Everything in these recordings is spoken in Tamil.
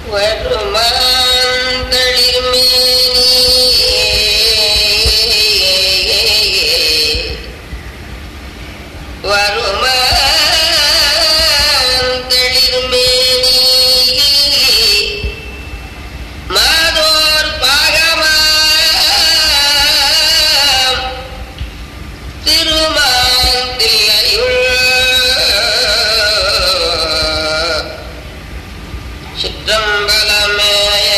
மாதோர் பாகமா திருமாந்தில்லையுள் சிற்றம்பலமேய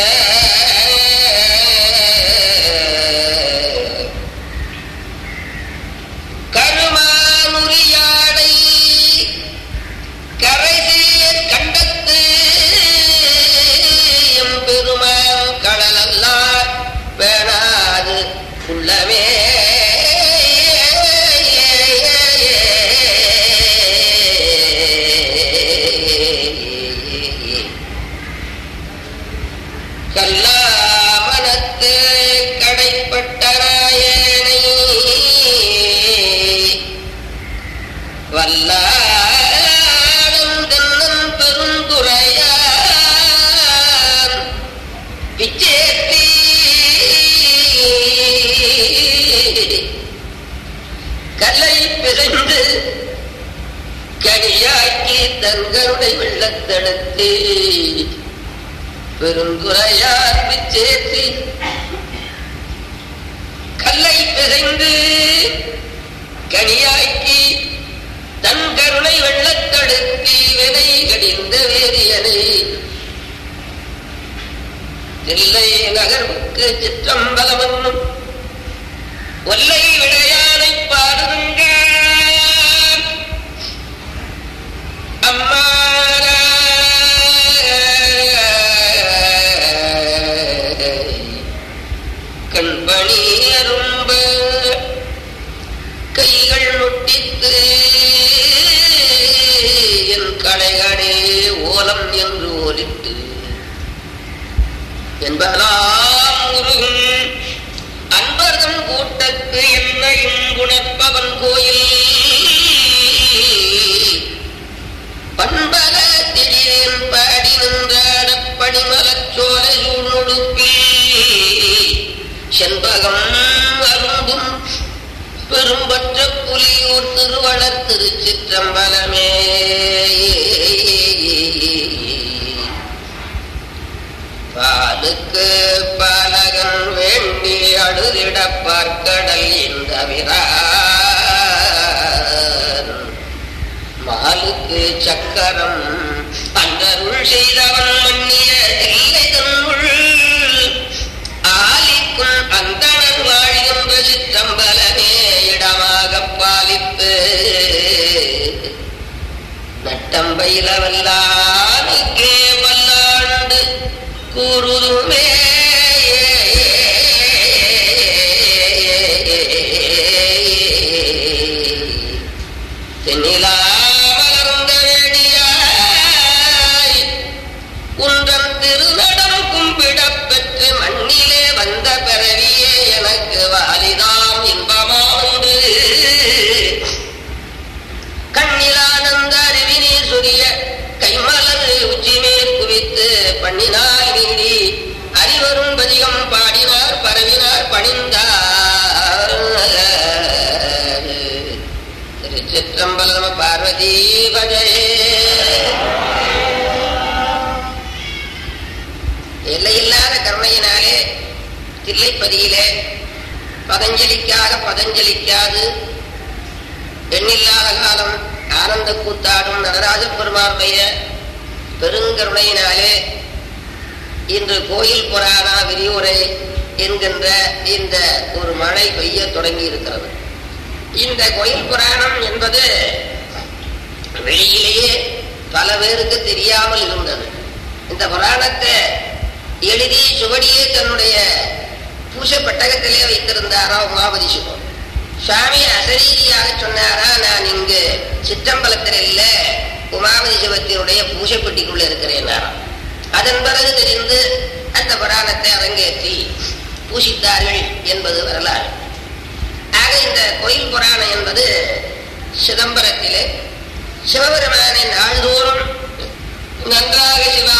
கருமாமுறியாடை கரைசேய கண்டத்து எம்பெருமான் கடலல்லார் வேணாது உள்ளமே கல்லாமணத்து கடைப்பட்ட நாயனை வல்லாடம் தென்னன் பெருந்துரையான் பிச்சேத்தி கல்லை பிசைந்து கனியாக்கி தங்களுடைய வெள்ளத்தடுத்து பெருந்துரையார் பிச்சேத்தி கல்லை பிசைந்து கனியாக்கி தன் கருணை வெள்ளத்தடுத்தி விதை கடிந்த வேதியனை தில்லை நகர்வுக்கு சிற்றம்பலமன்னும் ஒல்லை விளையானை பாடுங்க அம்மாரா கண்பணி அரும்ப கைகள் நொட்டித்து என் கடைகளே ஓலம் என்று ஓலிட்டு என்பதாம் முருகும் அன்பர்தம் கூட்டத்து என்னையும் குணப்பவன் கோயில் பண்பல திடீரென் பாடி நின்றாடப் பணிமலச் சோலை சூழ்நொடுப்பில் செண்பகம் அரும்பும் பெரும்பற்ற புலியூர் திருவளர் திருச்சிற்றம்பலமே பாலுக்கு பாலகன் வேண்டி அழுதிட பார்க்கடல் இந்த மாலுக்கு சக்கரம் அன்றருள் செய்தவன் மன்னிய இல்லை தன்னுள் ஆலிக்கும் அந்தணன் வாழ்கின்ற சிற்றம்பலமே இடமாக பாலித்து நட்டம்பையில வல்லானுக்கே வல்லாண்டு கூறுதுமே தென்னிலா மலர்ந்த வேணியாய் குன்றம் திருநடம் கும்பிடப் பெற்று மண்ணிலே வந்த பிறவியே எனக்கு வாலிதாம் இன்பமாண்டு கண்ணிலானந்த அருவினே சுரிய கைமலர் உச்சிமேல் குவித்து பண்ணினார் நீடி அறிவரும் பதிகம் பாடினார் பரவினார் பணிந்தார் திருச்சிற்றம்பலம் பார்வதி பஜயே எல்லையில்லாத கருணையினாலே தில்லைப்பதியிலே பதஞ்சலிக்காக பதஞ்சலிக்காது எண்ணில்லாத காலம் ஆனந்த கூத்தாடும் நடராஜ பெருமானுடைய பெருங்கருணையினாலே இன்று கோயில் புராணா விரிவுரை என்கின்ற இந்த ஒரு மழை பெய்ய தொடங்கி இருக்கிறது இந்த கோயில் புராணம் என்பது வெளியிலேயே பல பேருக்கு தெரியாமல் இருந்தது இந்த புராணத்தை எழுதி சுவடியே தன்னுடைய பூசை பெட்டகத்திலே வைத்திருந்தாரா உமாபதி சிவம் சுவாமி அசரீதியாக சொன்னாரா நான் இங்கு சிற்றம்பலத்தில் இல்ல உமாபதி சிவத்தினுடைய பூசை பெட்டிக்குள்ள இருக்கிறேனாராம் அதன் பிறகு தெரிந்து அந்த புராணத்தை அரங்கேற்றி பூசித்தார்கள் என்பது வரலாறு ஆக இந்த கோயில் புராணம் என்பது சிதம்பரத்திலே சிவபெருமானை நாள்தோறும் நன்றாக சிவா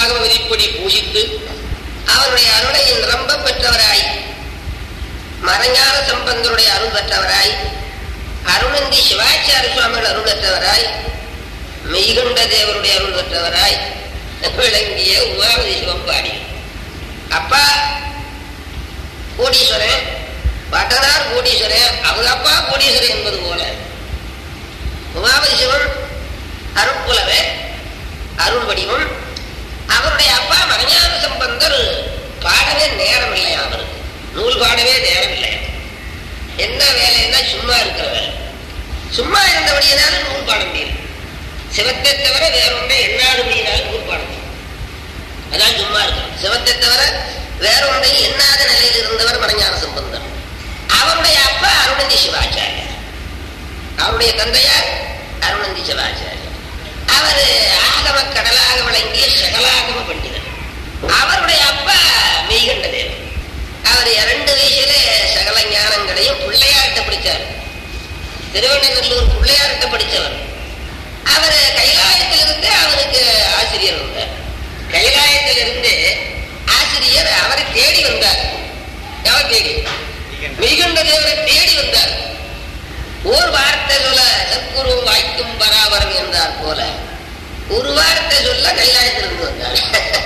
ஆகம விதிப்படி பூஜித்து அவருடைய அருளை நிரம்ப பெற்றவராய் மறைஞான சம்பந்தருடைய அருள் பெற்றவராய் அருணந்தி சிவாச்சார சுவாமிகள் அருள் பெற்றவராய் மெய்கண்ட தேவருடைய அருள் பெற்றவராய் விளங்கிய உமாவதி சிவம்பாடி அப்பா கோடீஸ்வரன் பட்டனார் கோடீஸ்வரன் அவங்க அப்பா கோடீஸ்வரன் என்பது போல உமாவதி சிவன் அருட்புலவே அருள் வடிவம் அவருடைய அப்பா மகஞான சம்பந்தர் பாடவே நேரம் இல்லை அவருக்கு நூல் பாடவே நேரம் இல்லை என்ன வேலைன்னா சும்மா இருக்கிற வேலை சும்மா இருந்தபடியினால நூல் பாட முடியல சிவத்தை தவிர வேற ஒன்றை எண்ணாதபடியினால நூல் பாட முடியும் அதான் சும்மா இருக்கிறோம் சிவத்தை தவிர வேற ஒன்றை எண்ணாத நிலையில் இருந்தவர் மரஞான சம்பந்தர் அவருடைய அப்பா அருணந்தி சிவாச்சாரியர் அவருடைய தந்தையார் அருணந்தி சிவாச்சாரியர் அவர் ஆகம கடலாக விளங்கிய சகலாகம பண்டிதர் அவருடைய அப்பா மெய்கண்ட தேவர் அவர் இரண்டு வயசுல சகல ஞானங்களையும் பிள்ளையார்கிட்ட படித்தார் திருவண்ணநல்லூர் பிள்ளையார்கிட்ட படித்தவர் அவர் கைலாயத்திலிருந்து அவருக்கு ஆசிரியர் வந்தார் கைலாயத்திலிருந்து ஆசிரியர் அவரை தேடி வந்தார் யார் தேடி மெய்கண்ட தேவரை தேடி வந்தார் ஒரு வார்த்தை சொல்ல சத்குரு வாய்க்கும் பராபரம் என்றார் போல ஒரு வார்த்தை சொல்ல கைலாயத்திலிருந்து வந்தார்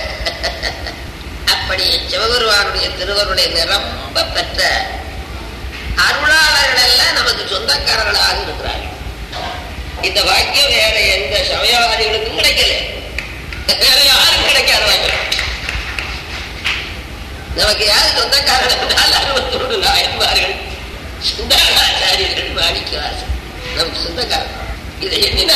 அப்படி சிவபெருமானுடைய திருவருடைய நிரம்ப பெற்ற அருளாளர்கள் எல்லாம் நமக்கு சொந்தக்காரர்களாக இருக்கிறார்கள் இந்த வாக்கியம் வேற எந்த சமயவாதிகளுக்கும் கிடைக்கல வேற யாரும் கிடைக்காத வாக்கியம் நமக்கு யார் சொந்தக்காரர்கள் என்றால் அறுபத்தோடு நாயன்மார்கள் சுந்தராச்சாரியர்கள் மாணிக்கவாசன் நமக்கு சொந்தக்காரன் இதை எண்ணின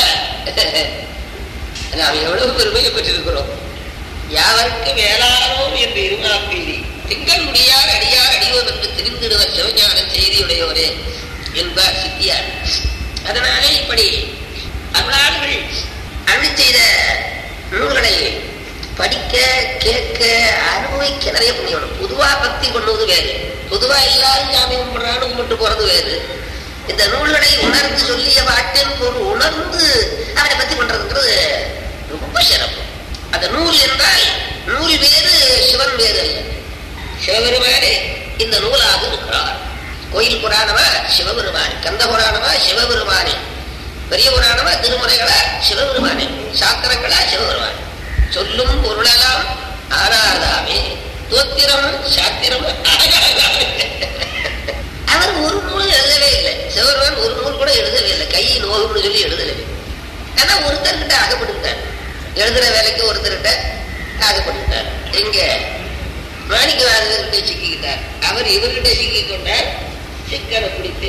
நாம் எவ்வளவு பெருமையை பெற்றிருக்கிறோம் யாவருக்கு வேளாணோம் என்று இருமாப்பீதி திங்கள் முடியார் அடியார் அடியோம் என்று தெரிந்திடுவர் சிவஞான செய்தியுடையோரே என்பார் சித்தியார் அதனாலே இப்படி அருளாளர்கள் அருள் செய்த நூல்களை படிக்க கேட்க அனுபவிக்க நிறைய புண்ணியம் பொதுவா பக்தி பண்ணுவது வேறு பொதுவா எல்லாரும் சாமி கும்பிடுறான்னு கும்பிட்டு போறது வேறு இந்த நூல்களை உணர்ந்து சொல்லிய பாட்டின் பொருள் உணர்ந்து அவனை பத்தி பண்றதுங்கிறது ரொம்ப சிறப்பு அந்த நூல் என்றால் நூல் வேறு சிவன் வேறு அல்ல சிவபெருமானே இந்த நூலாக இருக்கிறார் கோயில் புராணமா சிவபெருமானே கந்த புராணமா சிவபெருமானே பெரிய புராணமா திருமுறைகளா சிவபெருமானே சாத்திரங்களா சிவபெருமானே சொல்லும் பொருளெல்லாம் ஆனாதாமே தோத்திரம் சாத்திரம் ஆனாதாமே அவர் ஒரு நூல் எழுதவே இல்லை சிவபெருமான் ஒரு நூல் கூட எழுதவே இல்லை கையை நோகும்னு சொல்லி எழுதவே ஆனா ஒருத்தர்கிட்ட அகப்பட்டுக்கிட்டார் எழுதுற வேலைக்கு ஒருத்தர்கிட்ட அகப்பட்டுக்கிட்டார் இங்க மாணிக்கவாதர்கிட்ட சிக்கிக்கிட்டார் அவர் இவர்கிட்ட சிக்கிக் கொண்டார் சிக்கனை பிடித்து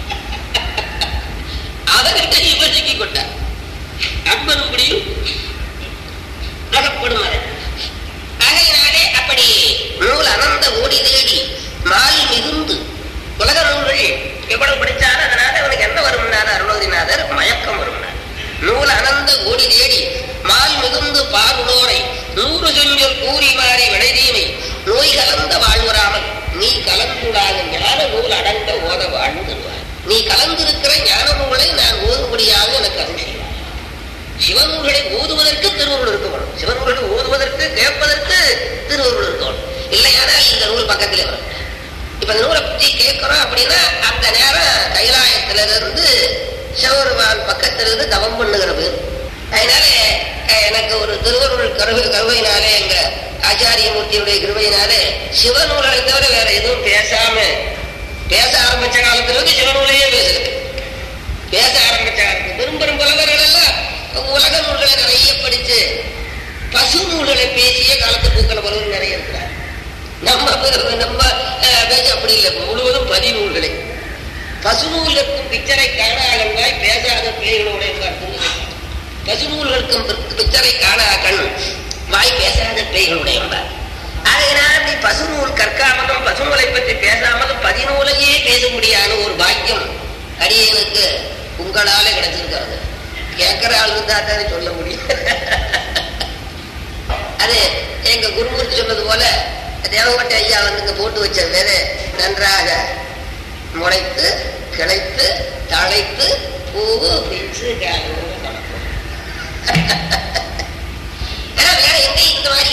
அவர்கிட்ட இவர் சிக்கிக் கொண்டார் அன்பரும் முடியும் அகப்படும் அதை ஆகையினாலே அப்படி நூல் அனந்த ஓடி தேடி மால் மிகுந்து உலக நூல்கள் எவ்வளவு படிச்சாலும் அதனால அவனுக்கு என்ன வரும்னார் அருணகிரிநாதர் மயக்கம் வரும்னார் நூல் அனந்த ஓடி தேடி மால் மிகுந்து பாருடோரை நூறு செஞ்சொல் கூறி மாறி விளைதீமை நோய் கலந்த வாழ்வுறாமல் நீ கலந்துடாத ஞான நூல் அடங்க ஓத வாழ்ந்துடுவார் நீ கலந்திருக்கிற ஞான நூலை நான் ஓதும்படியாக எனக்கு அருள் செய்வார் சிவநூல்களை ஓதுவதற்கு திருவருள் இருக்க வேணும் சிவநூல்களை ஓதுவதற்கு கேட்பதற்கு திருவருள் இருக்க வேணும் இல்லையானால் இந்த நூல் பக்கத்திலே வரும் இப்ப இந்த நூலை பற்றி கேட்கிறோம் அப்படின்னா அந்த நேரம் கைலாயத்திலிருந்து சிவபெருமான் பக்கத்திலிருந்து தவம் பண்ணுகிற பேர் அதனால அஹ், எனக்கு ஒரு திருவருள் கருவை கருவையினாலே எங்க ஆச்சாரியமூர்த்தியுடைய கிருபையினாலே சிவநூல்களை தவிர வேற எதுவும் பேசாம பேச ஆரம்பிச்ச காலத்துல இருந்து சிவநூலையே பேசுது பேச ஆரம்பிச்ச காலத்துல பெரும் பெரும் புலவர்கள் எல்லாம் உலக நூல்களை நிறைய படிச்சு பசு நூல்களை பேசிய காலத்து பூக்கள் புலவர் நிறைய இருக்கிறார் நம்ம பிறகு நம்ம அஹ், பேச்சு அப்படி இல்லை முழுவதும் பதிநூல்களை பசுநூலுக்கும் பிச்சரை காணாகங்காய் பேசாத பிள்ளைகளோட பசுநூல்களுக்கும் பி- பிச்சரை காணா கண் வாய் பேசாத பிள்ளைகளுடைய ஆகையினால் அப்படி பசுநூல் கற்காமலும் பசுநூலை பற்றி பேசாமலும் பதிநூலையே பேச முடியாத ஒரு பாக்கியம் அடியனுக்கு உங்களால கிடைச்சிருக்கிறது கேட்கிற ஆள் இருந்தா தானே சொல்ல முடியும் அது எங்க குருமூர்த்தி சொன்னது போல தேவகோட்டை ஐயா வந்து இங்க போட்டு வச்ச விதை நன்றாக முளைத்து கிளைத்து தழைத்து பூவு பிச்சு காயோட நடக்கும். ஏன்னா வேற எங்கேயும் இந்த மாதிரி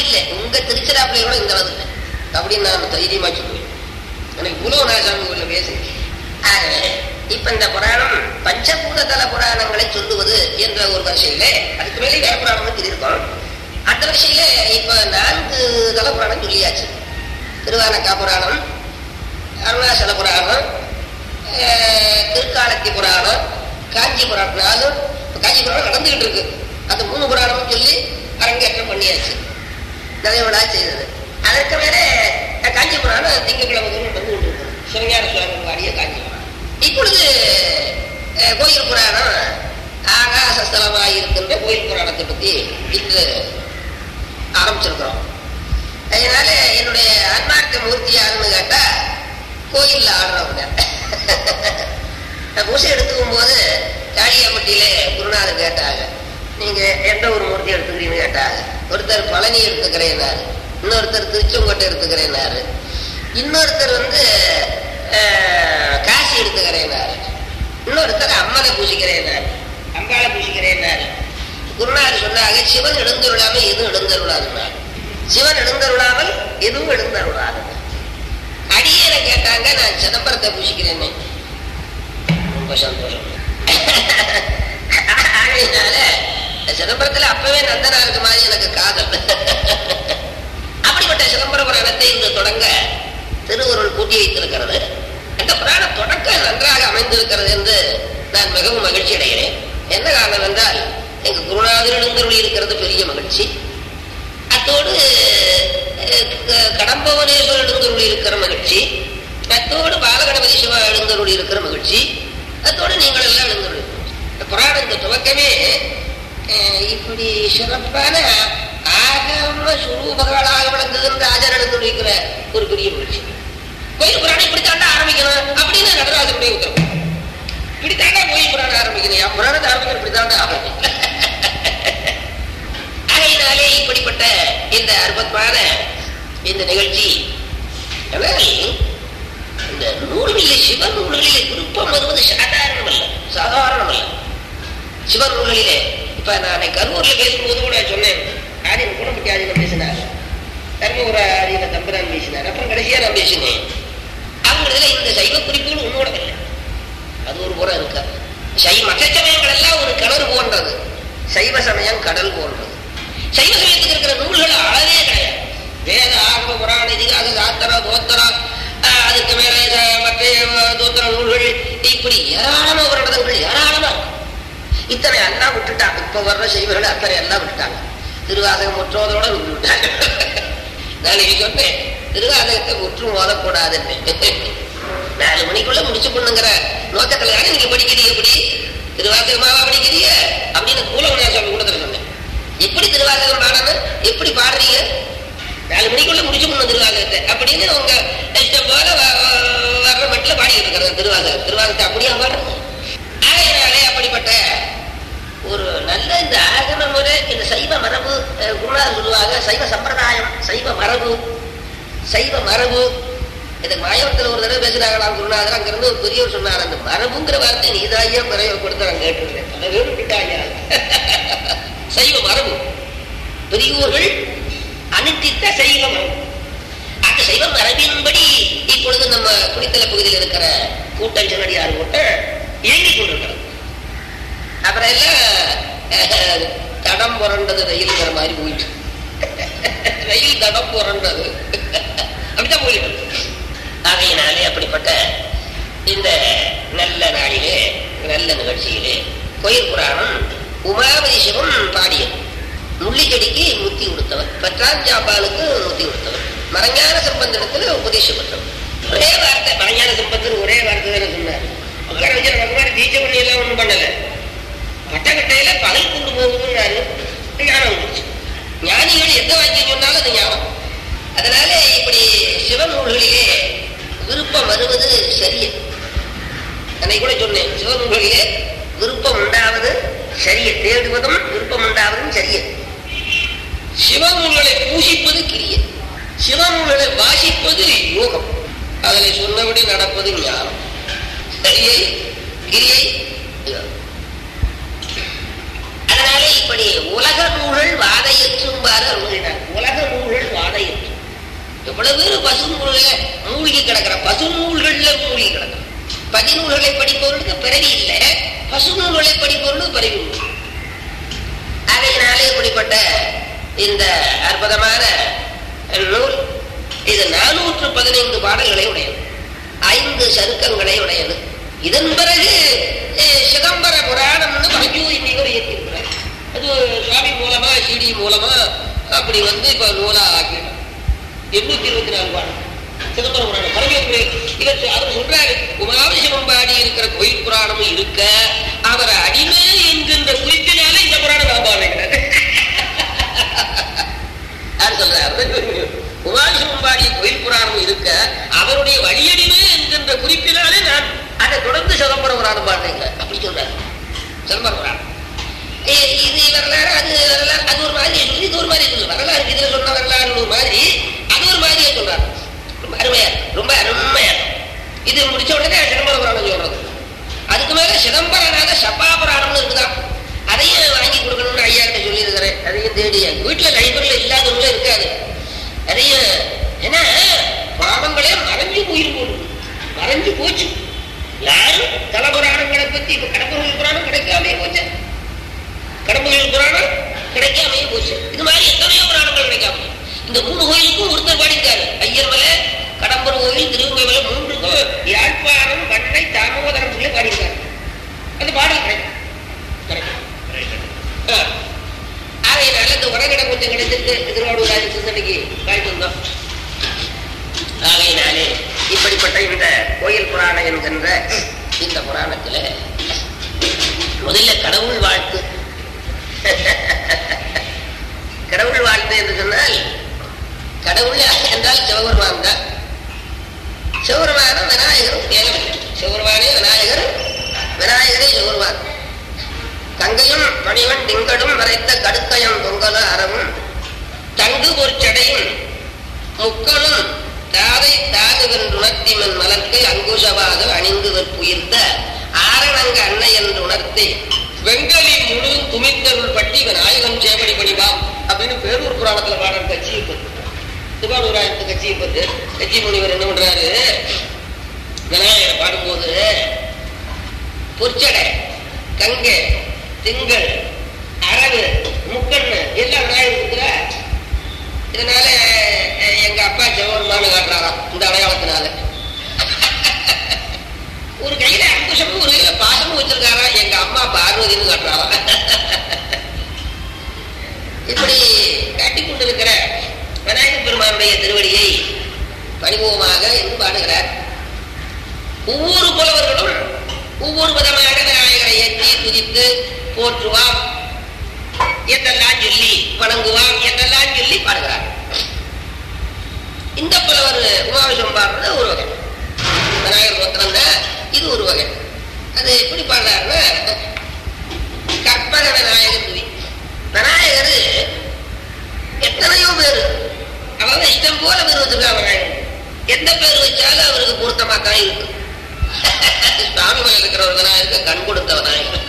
திருச்சிராப்பள்ளி கூட இந்த அளவுக்கு அப்படின்னு நான் தைரியமா சொல்லுவேன் எனக்கு குலவு நாசாமி உள்ள பேசுங்க ஆகவே இப்ப இந்த புராணம் பஞ்சபூத தல புராணங்களை சொல்லுவது என்ற ஒரு வரிசையில அதுக்கு மேலே வேற புராணமும் சொல்லியிருக்கோம் அந்த வரிசையில இப்ப நான்கு தல புராணம் சொல்லியாச்சு திருவானக்கா புராணம் அருணாசல புராணம் அஹ், திருக்காலத்தி புராணம் காஞ்சி புராணம் நாலும் இப்ப காஞ்சி புராணம் நடந்துகிட்டு இருக்கு அந்த மூணு புராணமும் சொல்லி அரங்கேற்றம் பண்ணியாச்சு நிறைய விழா செய்தது அதற்கு மேலே அஹ், காஞ்சி புராணம் திங்கட்கிழமை தோறும் வந்து கொண்டிருக்கிறது சிவஞான சுவாமி பாடிய காஞ்சி புராணம் இப்பொழுது அஹ், கோயில் புராணம் ஆகாசஸ்தலமாக இருக்கின்ற கோயில் புராணத்தை பற்றி இன்று ஆரம்பிச்சிருக்கிறோம் அதனால என்னுடைய ஆன்மார்க்க மூர்த்தி யாருன்னு கேட்டா கோயில்ல ஆடுறவங்க நான் பூசை எடுத்துக்கும் போது காளியாம்பட்டியில குருநாதர் கேட்டாங்க நீங்க எந்த ஒரு மூர்த்தி எடுத்துக்கிறீங்கன்னு கேட்டாங்க ஒருத்தர் பழனி எடுத்துக்கிறேன்னாரு இன்னொருத்தர் திருச்செங்கோட்டை எடுத்துக்கிறேன்னாரு இன்னொருத்தர் வந்து அஹ், காசி எடுத்துக்கிறேன்னாரு இன்னொருத்தர் அம்மனை பூசிக்கிறேன்னாரு அம்பாளை பூசிக்கிறேன்னாரு குருநாதர் சொன்னாங்க சிவன் எழுந்தருளாம எதுவும் எழுந்தருளாதுன்னாரு சிவன் எழுந்தருளாமல் எதுவும் எழுந்தருளாது அடியேனை கேட்டாங்க நான் சிதம்பரத்தை பூசிக்கிறேன்னு ரொம்ப சந்தோஷம் ஆகையினால சிதம்பரத்துல அப்பவே நந்தனா இருக்க மாதிரி எனக்கு காதல் அப்படிப்பட்ட சிதம்பர புராணத்தை இன்று தொடங்க திருவருள் கூட்டி வைத்திருக்கிறது அந்த புராண தொடக்கம் நன்றாக அமைந்திருக்கிறது என்று நான் மிகவும் மகிழ்ச்சி அடைகிறேன் என்ன காரணம் என்றால் எங்க குருநாதர் எழுந்தருளி இருக்கிறது பெரிய மகிழ்ச்சி அத்தோடு அஹ், க- கடம்பவனேஸ்வரர் எழுந்தருளி இருக்கிற மகிழ்ச்சி அத்தோடு பாலகணபதி சிவா எழுந்தருளி இருக்கிற மகிழ்ச்சி அத்தோடு நீங்கள் எல்லாம் எழுந்தருளி இந்த புராணம் இந்த துவக்கமே அஹ், இப்படி சிறப்பான ஆகம சுரூபங்களாக விளங்குகின்ற ஆஜர் எழுந்தருளிக்கிற ஒரு பெரிய மகிழ்ச்சி கோயில் புராணம் இப்படித்தாண்டா ஆரம்பிக்கணும் அப்படின்னு நடராஜனுடைய உத்தரவு இப்படித்தாண்டா கோயில் புராணம் ஆரம்பிக்கணும் என் புராணத்தை ஆரம்பிக்கணும் இப்படித்தாண்டா ஆரம்பிக்கணும் ஆகையினாலே இப்படிப்பட்ட இந்த அற்புதமான இந்த நிகழ்ச்சி ஆனால் இந்த நூல்களிலே சிவன் நூல்களிலே விருப்பம் வருவது சாதாரணம் அல்ல சாதாரணம் அல்ல சிவன் நூல்களிலே இப்ப நான் கரூர்ல பேசும்போது கூட சொன்னேன் ஆதீன குணப்பட்டி ஆதீனம் பேசினார் தர்மபுர ஆதீன தம்பரான் பேசினார் அப்புறம் கடைசியா நான் பேசினேன் அவங்க இதுல இந்த சைவ குறிப்புகள் உன்னோட இல்லை அது ஒரு புறம் இருக்கா சைவ மற்ற சமயங்கள் எல்லாம் ஒரு கிணறு போன்றது சைவ சமயம் கடல் போன்றது சைவ சமயத்துக்கு இருக்கிற நூல்கள் அளவே கிடையாது வேத ஆகம புராண இதிகாச சாத்திர தோத்திரம் ஆஹ், அதுக்கு மேல ச- மற்ற அஹ், தோத்திர நூல்கள் இப்படி ஏராளமா வருடங்கள் ஏராளமா இருக்கு இத்தனை எல்லாம் விட்டுட்டாங்க இப்ப வர்ற செய்வர்கள் அத்தனை எல்லாம் விட்டுட்டாங்க திருவாசகம் முற்றோதோட விட்டுட்டாங்க நான் நீங்க சொன்னேன் திருவாசகத்தை முற்றும் ஓதக்கூடாதுன்னு நாலு மணிக்குள்ள முடிச்சு பண்ணுங்கிற நோக்கத்துல தானே நீங்க படிக்கிறீங்க எப்படி திருவாசகமாவா படிக்கிறீங்க அப்படின்னு கூலவனா சொல்லி கொடுத்துட்டு சொன்னேன் எப்படி திருவாசகம் பாடணும் எப்படி பாடுறீங்க நாலு மணிக்குள்ள முடிச்சு பண்ணணும் திருவாசகத்தை அப்படின்னு உங்க இஷ்டம் போல வ- வ- வர்ற மட்டில் பாடிக்கிட்டு இருக்கிறது திருவாசகம் திருவாசகத்தை அப்படியா பாடுறது ஆகையினாலே அப்படிப்பட்ட ஒரு நல்ல இந்த ஆகம முறை இந்த சைவ மரபு அஹ், குருநாதர் சொல்லுவாங்க சைவ சம்பிரதாயம் சைவ மரபு சைவ மரபு இந்த மாயவரத்தில் ஒரு தடவை பேசுறாங்களாம் குருநாதர் அங்கிருந்து ஒரு பெரியவர் சொன்னார் அந்த மரபுங்கிற வார்த்தை நீதாயா பிரயோகப்படுத்த நான் கேட்டிருந்தேன் பல பேரும் விட்டாயா சைவ மரபு பெரியோர்கள் அனுஷ்டித்த சைவ மரபு அந்த சைவ மரபின்படி இப்பொழுது நம்ம குடித்தல பகுதியில் இருக்கிற கூட்டம் சென்னடியார் கூட்டம் இயங்கிக் கொண்டிருக்கிறது அப்புறம் எல்லாம் அஹ், தடம் புரண்டது ரயில்ங்கிற மாதிரி போயிட்டு ரயில் தடம் புரண்டது அப்படித்தான் போயிட்டு ஆகையினாலே அப்படிப்பட்ட இந்த நல்ல நாளிலே நல்ல நிகழ்ச்சியிலே கோயில் புராணம் உமாபதி சிவம் பாடியது முள்ளிச்செடிக்கு முத்தி கொடுத்தவர் பற்றாஞ்சாம்பாலுக்கு முத்தி கொடுத்தவர் மரஞான சம்பந்தனத்துல உபதேசம் பெற்றவர் ஒரே வார்த்தை மரஞான சம்பந்தன் ஒரே வார்த்தை தானே சொன்னார் உட்கார வச்சு நம்ம மாதிரி தீட்சை பண்ணி எல்லாம் ஒண்ணும் பண்ணல பட்டக்கட்டையில பகல் கொண்டு போகுதுன்னாரு ஞானம் வந்துச்சு ஞானிகள் எந்த வாக்கியம் சொன்னாலும் அது ஞானம் அதனால இப்படி சிவன் நூல்களிலே விருப்பம் வருவது சரியே அன்னைக்கு கூட சொன்னேன் சிவன் நூல்களிலே விருப்பம் உண்டாவது சரியே தேடுவதும் விருப்பம் உண்டாவதும் சரியே சிவநூல்களை பூசிப்பது கிரியை சிவநூல்களை வாசிப்பது யோகம் அதனை சொன்னபடி நடப்பது ஞானம் சரியை கிரியை யோகம். அதனாலே இப்படி உலக நூல்கள் வாதையற்றும்பாறு அருளினார் உலக நூல்கள் வாதையற்று அவ்வளவு பேர் பசு நூல்ல மூழ்கி கிடக்கிற பசு நூல்கள்ல மூழ்கி கிடக்கிற பதிநூல்களை படிப்பவர்களுக்கு பிறவி இல்லை பசு நூல்களை படிப்பவர்களுக்கு பிறவி உண்டு அதையினாலே இப்படிப்பட்ட இந்த அற்புதமான நூல் இது நானூற்று பதினைந்து பாடல்களை உடையது ஐந்து சருக்கங்களை உடையது இதன் பிறகு அஹ், சிதம்பர புராணம்னு பரஞ்சோதி முனிவர் இயக்கியிருக்கிறார் அது சுவாமி மூலமா சிடி மூலமா அப்படி வந்து இப்ப நூலா ஆக்கிட்டார் எண்ணூத்தி இருபத்தி நாலு பாடல் சிதம்பர புராணம் பரஞ்சோதி முனிவர் இவர் சொ- அவர் சொல்றாரு உமாவிசமம்பாடி இருக்கிற கோயில் புராணமும் இருக்க அவர் அடிமை என்கின்ற குறிப்பினால இந்த புராணம் நான் பாடுறேங்கிறார் யார் சொல்றாரு உமாவிசமம்பாடி கோயில் புராணம் இருக்க அவருடைய வழியடிமை என்கின்ற குறிப்பினாலே நான் அதை தொடர்ந்து சிதம்பர புராணம் பாடுறேங்க அப்படி சொல்றாரு சிதம்பர புராணம் ஏ- இது வரலாறு அது வரலாறு அது ஒரு மாதிரி சொல்லி இது ஒரு மாதிரி சொல்லு வரலாறு இதுல சொன்ன வரலாறு ஒரு மாதிரி அது ஒரு மாதிரியே சொல்றாரு ரொம்ப அருமையா இருக்கு. ரொம்ப அருமையா இருக்கு. இது முடிச்ச உடனே சிதம்பர புராணம் சொல்றது அதுக்கு மேல சிதம்பரநாத சப்பா புராணம்னு இருக்குதான் அதையும் வாங்கி கொடுக்கணும்னு ஐயா கிட்ட சொல்லி இருக்கிறேன் அதையும் தேடி எங்க வீட்டுல லைப்ரரியில இல்லாத ஒன்றும் இருக்காது அதையும் ஏன்னா புராணங்களே மறைஞ்சு போயிரு போடும் மறைஞ்சு போச்சு யாரும் தல புராணங்களை பத்தி இப்ப கடம்பூர் புராணம் கிடைக்காமே போச்சு கடம்புகள் புராணம் கிடைக்காமையே போச்சு இது மாதிரி எத்தனையோ புராணங்கள் கிடைக்காம போச்சு. இந்த மூணு கோயிலுக்கும் ஒருத்தர் பாடியிருக்காரு ஐயர் மலை கடம்பூர் கோயில் திருவங்கை மலை மூன்றுக்கும் யாழ்ப்பாணம் பண்ணை தாமோதரம் சொல்லி பாடியிருக்காரு அது பாடல் கிடைக்கும் கிடைக்கும் ஆ. ஆகையினால இந்த உரகிடம் கொஞ்சம் கிடைச்சிருக்கு திருவாரூர் ராஜ சிந்தனைக்கு வாங்கிட்டு வந்தோம் ஆகையினாலே இப்படிப்பட்ட இந்த கோயில் புராணம் என்கின்ற இந்த புராணத்துல முதல்ல கடவுள் வாழ்த்து கடவுள் வாழ்த்து என்று சொன்னால் கடவுள் என்றால் சிவபெருமான் தான் சிவபெருமானும் விநாயகரும் ஏகம் சிவபெருமானே விநாயகர் விநாயகரே சிவபெருமான் கங்கையும் பணிவன் திங்களும் வரைத்த கடுக்கயம் தொங்கல அறவும் தங்கு பொற்சடையும் முக்களும் தாதை தாதுவென்று உணர்த்திமன் மலர்க்கு அங்குசவாக அணிந்து வெற்புயிர்த்த ஆரணங்க அன்னை என்று உணர்த்தி வெங்கலி முழு துமித்தருள் பட்டி விநாயகன் சேவடி பணிவாம் அப்படின்னு பேரூர் புராணத்துல பாடுற கட்சியை பத்து திருவாரூர் ஆயிரத்து கட்சியை பத்து கட்சி முனிவர் என்ன பண்றாரு விநாயகரை பாடும்போது பொற்சடை கங்கை திங்கள் அரவு முக்கண்ணு எல்லாம் விநாயகர் இருக்கிற இதனால அஹ், எங்க அப்பா சிவபெருமானு காட்டுறாராம் இந்த அடையாளத்தினால ஒரு கையில அங்குஷமும் ஒரு கையில பாசமும் வச்சிருக்காராம் எங்க அம்மா பார்வதினு காட்டுறாராம் இப்படி காட்டிக் கொண்டிருக்கிற விநாயகர் பெருமானுடைய திருவடியை பணிவோமாக என்று பாடுகிறார் ஒவ்வொரு புலவர்களும் ஒவ்வொரு விதமாக விநாயகரை ஏற்றி துதித்து போற்றுவாம் என்றெல்லாம் சொல்லி வணங்குவாம் என்றெல்லாம் சொல்லி பாடுகிறார் இந்த புலவர் உமாவிஷம் பாடுறது ஒரு வகை விநாயகர் மந்திரம் தான் இது ஒரு வகை அது எப்படி பாடுறாருன்னா கற்பக விநாயகர் துதி விநாயகர் எத்தனையோ பேர் அவங்க இஷ்டம் போல பேர் வச்சிருக்காங்க விநாயகர் எந்த பேர் வச்சாலும் அவருக்கு பொருத்தமா தான் இருக்கு சுவாமி மேல இருக்கிற ஒரு விநாயகருக்கு கண் கொடுத்த விநாயகர்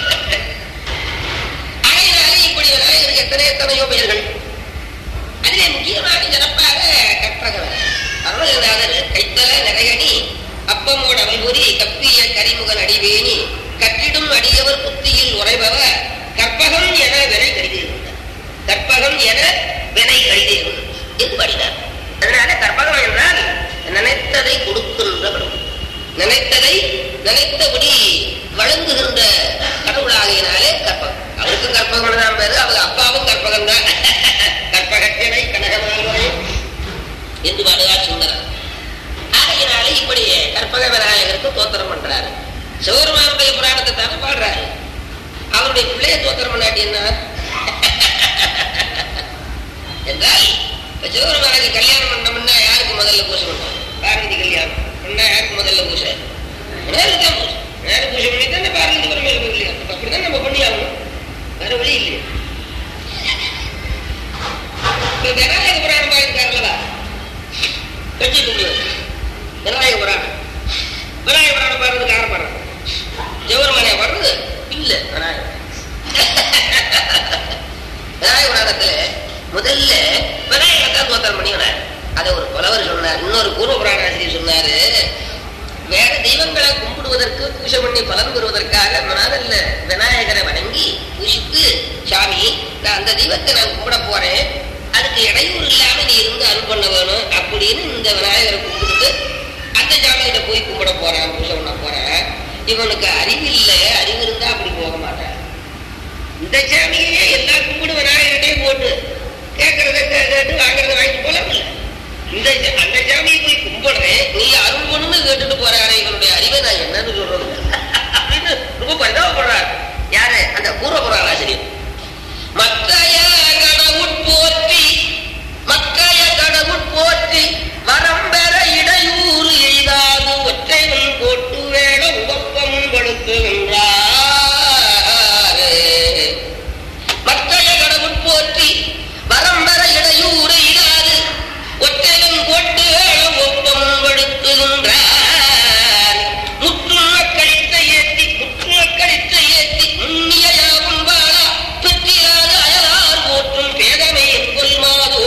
ஆகையினாலே இப்படி விநாயகருக்கு எத்தனை எத்தனையோ பெயர்கள் அதிலே முக்கியமான சிறப்பாக கற்பகவர் அருணகிரிநாதர் கைத்தல நிறையணி அப்பமோட அமல்புரி கப்பிய கரிமுகன் அடிவேணி கற்றிடும் அடியவர் புத்தியில் உறைபவர் கற்பகம் என வினை கருதியிருந்தார் கற்பகம் என வினை கருதியிருந்தார் என்று பாடினார் அதனால கற்பகம் என்றால் நினைத்ததை கொடுக்கின்ற கடவுள் நினைத்ததை நினைத்தபடி வழங்குகின்ற கடவுளாகினாலே கற்பகம் அவருக்கும் கற்பகம் தான் பேரு அவர் அப்பாவும் கற்பகம் தான் கற்பகத்தினை கனகமால்வரை என்று பாடுகா சுந்தரர் ஆகையினாலே இப்படி கற்பக விநாயகருக்கு தோத்திரம் பண்றாரு சிவபெருமானுடைய புராணத்தை தானே பாடுறாரு அவருடைய பிள்ளைய தோத்திரம் பண்ணாட்டி என்ன என்றால் இப்ப சிவபெருமானுக்கு கல்யாணம் பண்ணோம்னா யாருக்கு முதல்ல பூசை பண்ணுவோம் பார்வதி கல்யாணம் பண்ணா யாருக்கு முதல்ல பூசை நேருக்கு தான் பூசை நேரு பூஜை பண்ணி தான் பார்வதி பரமேஸ்வரர் கல்யாணம் அப்ப அப்படிதான் நம்ம பண்ணி ஆகணும் வேற வழி இல்லையே இப்ப விநாயக புராணம் பாயிருக்காருல்லவா கட்சி துணிவர் விநாயக புராணம் விநாயக புராணம் பாடுறதுக்கு யார் பாடுறது ஜெவர்மனையா பாடுறது இல்ல விநாயகர் விநாயக புராணத்துல முதல்ல விநாயகர் தான் தோத்திரம் பண்ணி விநாயகர் அதை ஒரு புலவர் சொன்னார் இன்னொரு பூர்வ புராண ஆசிரியர் சொன்னாரு வேற தெய்வங்களை கும்பிடுவதற்கு பூஜை பண்ணி பலன் பெறுவதற்காக மனதில் விநாயகரை வணங்கி பூஜித்து சாமி நான் அந்த தெய்வத்தை நான் கும்பிட போறேன் அதுக்கு இடையூறு இல்லாம நீ இருந்து அருள் பண்ண வேணும் அப்படின்னு இந்த விநாயகரை கும்பிட்டு அந்த சாமிகிட்ட போய் கும்பிட போறேன் பூஜை பண்ண போறேன் இவனுக்கு அறிவு இல்லை அறிவு இருந்தா அப்படி போக மாட்டான் இந்த சாமியே எல்லா கும்பிடு விநாயகர்கிட்டே போட்டு கேட்கறத கே- கேட்டு வாங்குறத வாங்கிட்டு போலாம்ல இந்த சா- அந்த சாமியை போய் கும்பிடுறேன் நீ அருள் பண்ணுன்னு கேட்டுட்டு போறாரு இவனுடைய அறிவை நான் என்னன்னு சொல்றது அப்படின்னு ரொம்ப பரிதாபப்படுறாரு யாரு அந்த பூர்வ புராண ஆசிரியர் மக்கைய கடவுட் போற்றி மக்கைய கடவுட் போற்றி வரம்பெற இடையூறு எய்தாது ஒற்றைவன் போட்டு வேட உவப்பம் படுத்துகின்றாரே மக்கைய கடவுட் போற்றி வரம்பெற இடையூறு இடாது ஒற்றைவன் போட்டு வேட ஒப்பம் படுத்துகின்றார் முற்றும் மக்களித்த ஏத்தி முற்றும் மக்களித்த ஏத்தி முன்னிய யாவும் வாழா பெற்றிராத அயலார் போற்றும் பேதமை கொள்மாதோ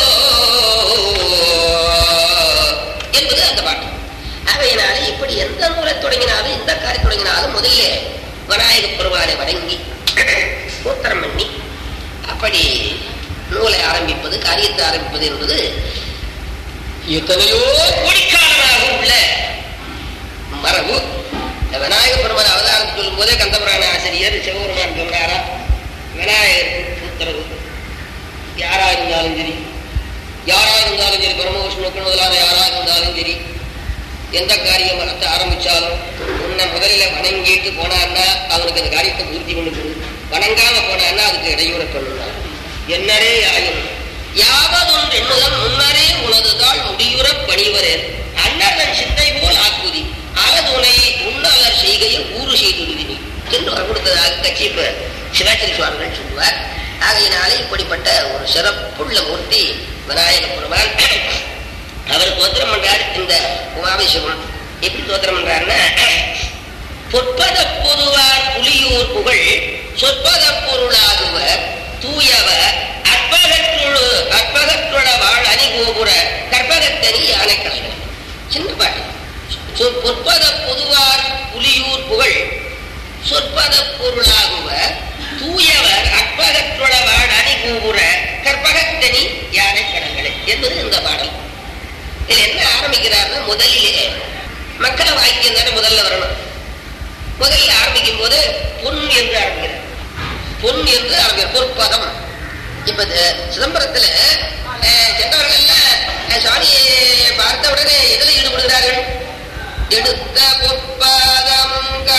என்பது அந்த பாட்டு ஆகையினால இப்படி எந்த நூலை தொடங்கினாலும் எந்த காரியம் தொடங்கினாலும் முதல்ல விநாயக பெருமானை வணங்கி சூத்திரம் பண்ணி அப்படி நூலை ஆரம்பிப்பது காரியத்தை ஆரம்பிப்பது என்பது எத்தனையோ கோடிக்காலமாக உள்ள மரபு இந்த விநாயக பெருமான் அவதாரத்தை சொல்லும் போதே கந்தபுராண ஆசிரியர் சிவபெருமான் சொன்னாரா விநாயகருக்கு உத்தரவு யாரா இருந்தாலும் சரி யாரா இருந்தாலும் சரி பரமவிஷ்ணுக்கள் முதலான யாரா இருந்தாலும் சரி எந்த காரியம் வளர்த்த ஆரம்பிச்சாலும் உன்னை முதலில் வணங்கிட்டு போனான்னா அவனுக்கு அந்த காரியத்தை பூர்த்தி பண்ணி கொடு வணங்காம போனான்னா அதுக்கு இடையூற பண்ணுனா என்னரே ஆயும் யாவதொன்று எண்ணுதல் முன்னரே உனதுதாள் முடியுற பணிவரேன் அன்னதன் சித்தை போல் ஆக்குதி அலதுணை உன்னலர் செய்கையில் ஊறு செய்துடுதினி என்று வர கொடுத்ததாக கட்சிப்பு சிவாச்சரி சுவாமிகள் சொல்லுவார் ஆகையினாலே இப்படிப்பட்ட ஒரு சிறப்புள்ள மூர்த்தி விநாயக பெருமான் அவர் தோத்திரம் பண்றாரு இந்த உமாபிஷேகம் எப்படி தோத்திரம் பண்றாருன்னா பொற்பத பொதுவார் புலியூர் புகழ் சொற்பத பொருளாகுவர் தூயவர் அற்பகற்றுழு அற்பகற்றுள வாழ் அணி கோபுர கற்பகத்தனி யானை கஷ்டம் சின்ன பாட்டு சொ- பொற்பத பொதுவார் புலியூர் புகழ் சொற்பத பொருளாகுவர் தூயவர் அற்பகற்றுள வாழ் அணி கோபுர கற்பகத்தனி யானை கடங்களே என்பது இந்த பாடல் இதுல என்ன ஆரம்பிக்கிறார்னா முதலிலே மக்கள வாக்கியம் தானே முதல்ல வரணும் முதல்ல ஆரம்பிக்கும் போது பொன் என்று ஆரம்பிக்கிறார் பொன் என்று ஆரம்பிக்கிறார் பொற்பதம் இப்ப இந்த சிதம்பரத்துல அஹ், சென்றவர்கள் சுவாமியை பார்த்த உடனே எதில் ஈடுபடுகிறார்கள் எடுத்த பொற்பதம்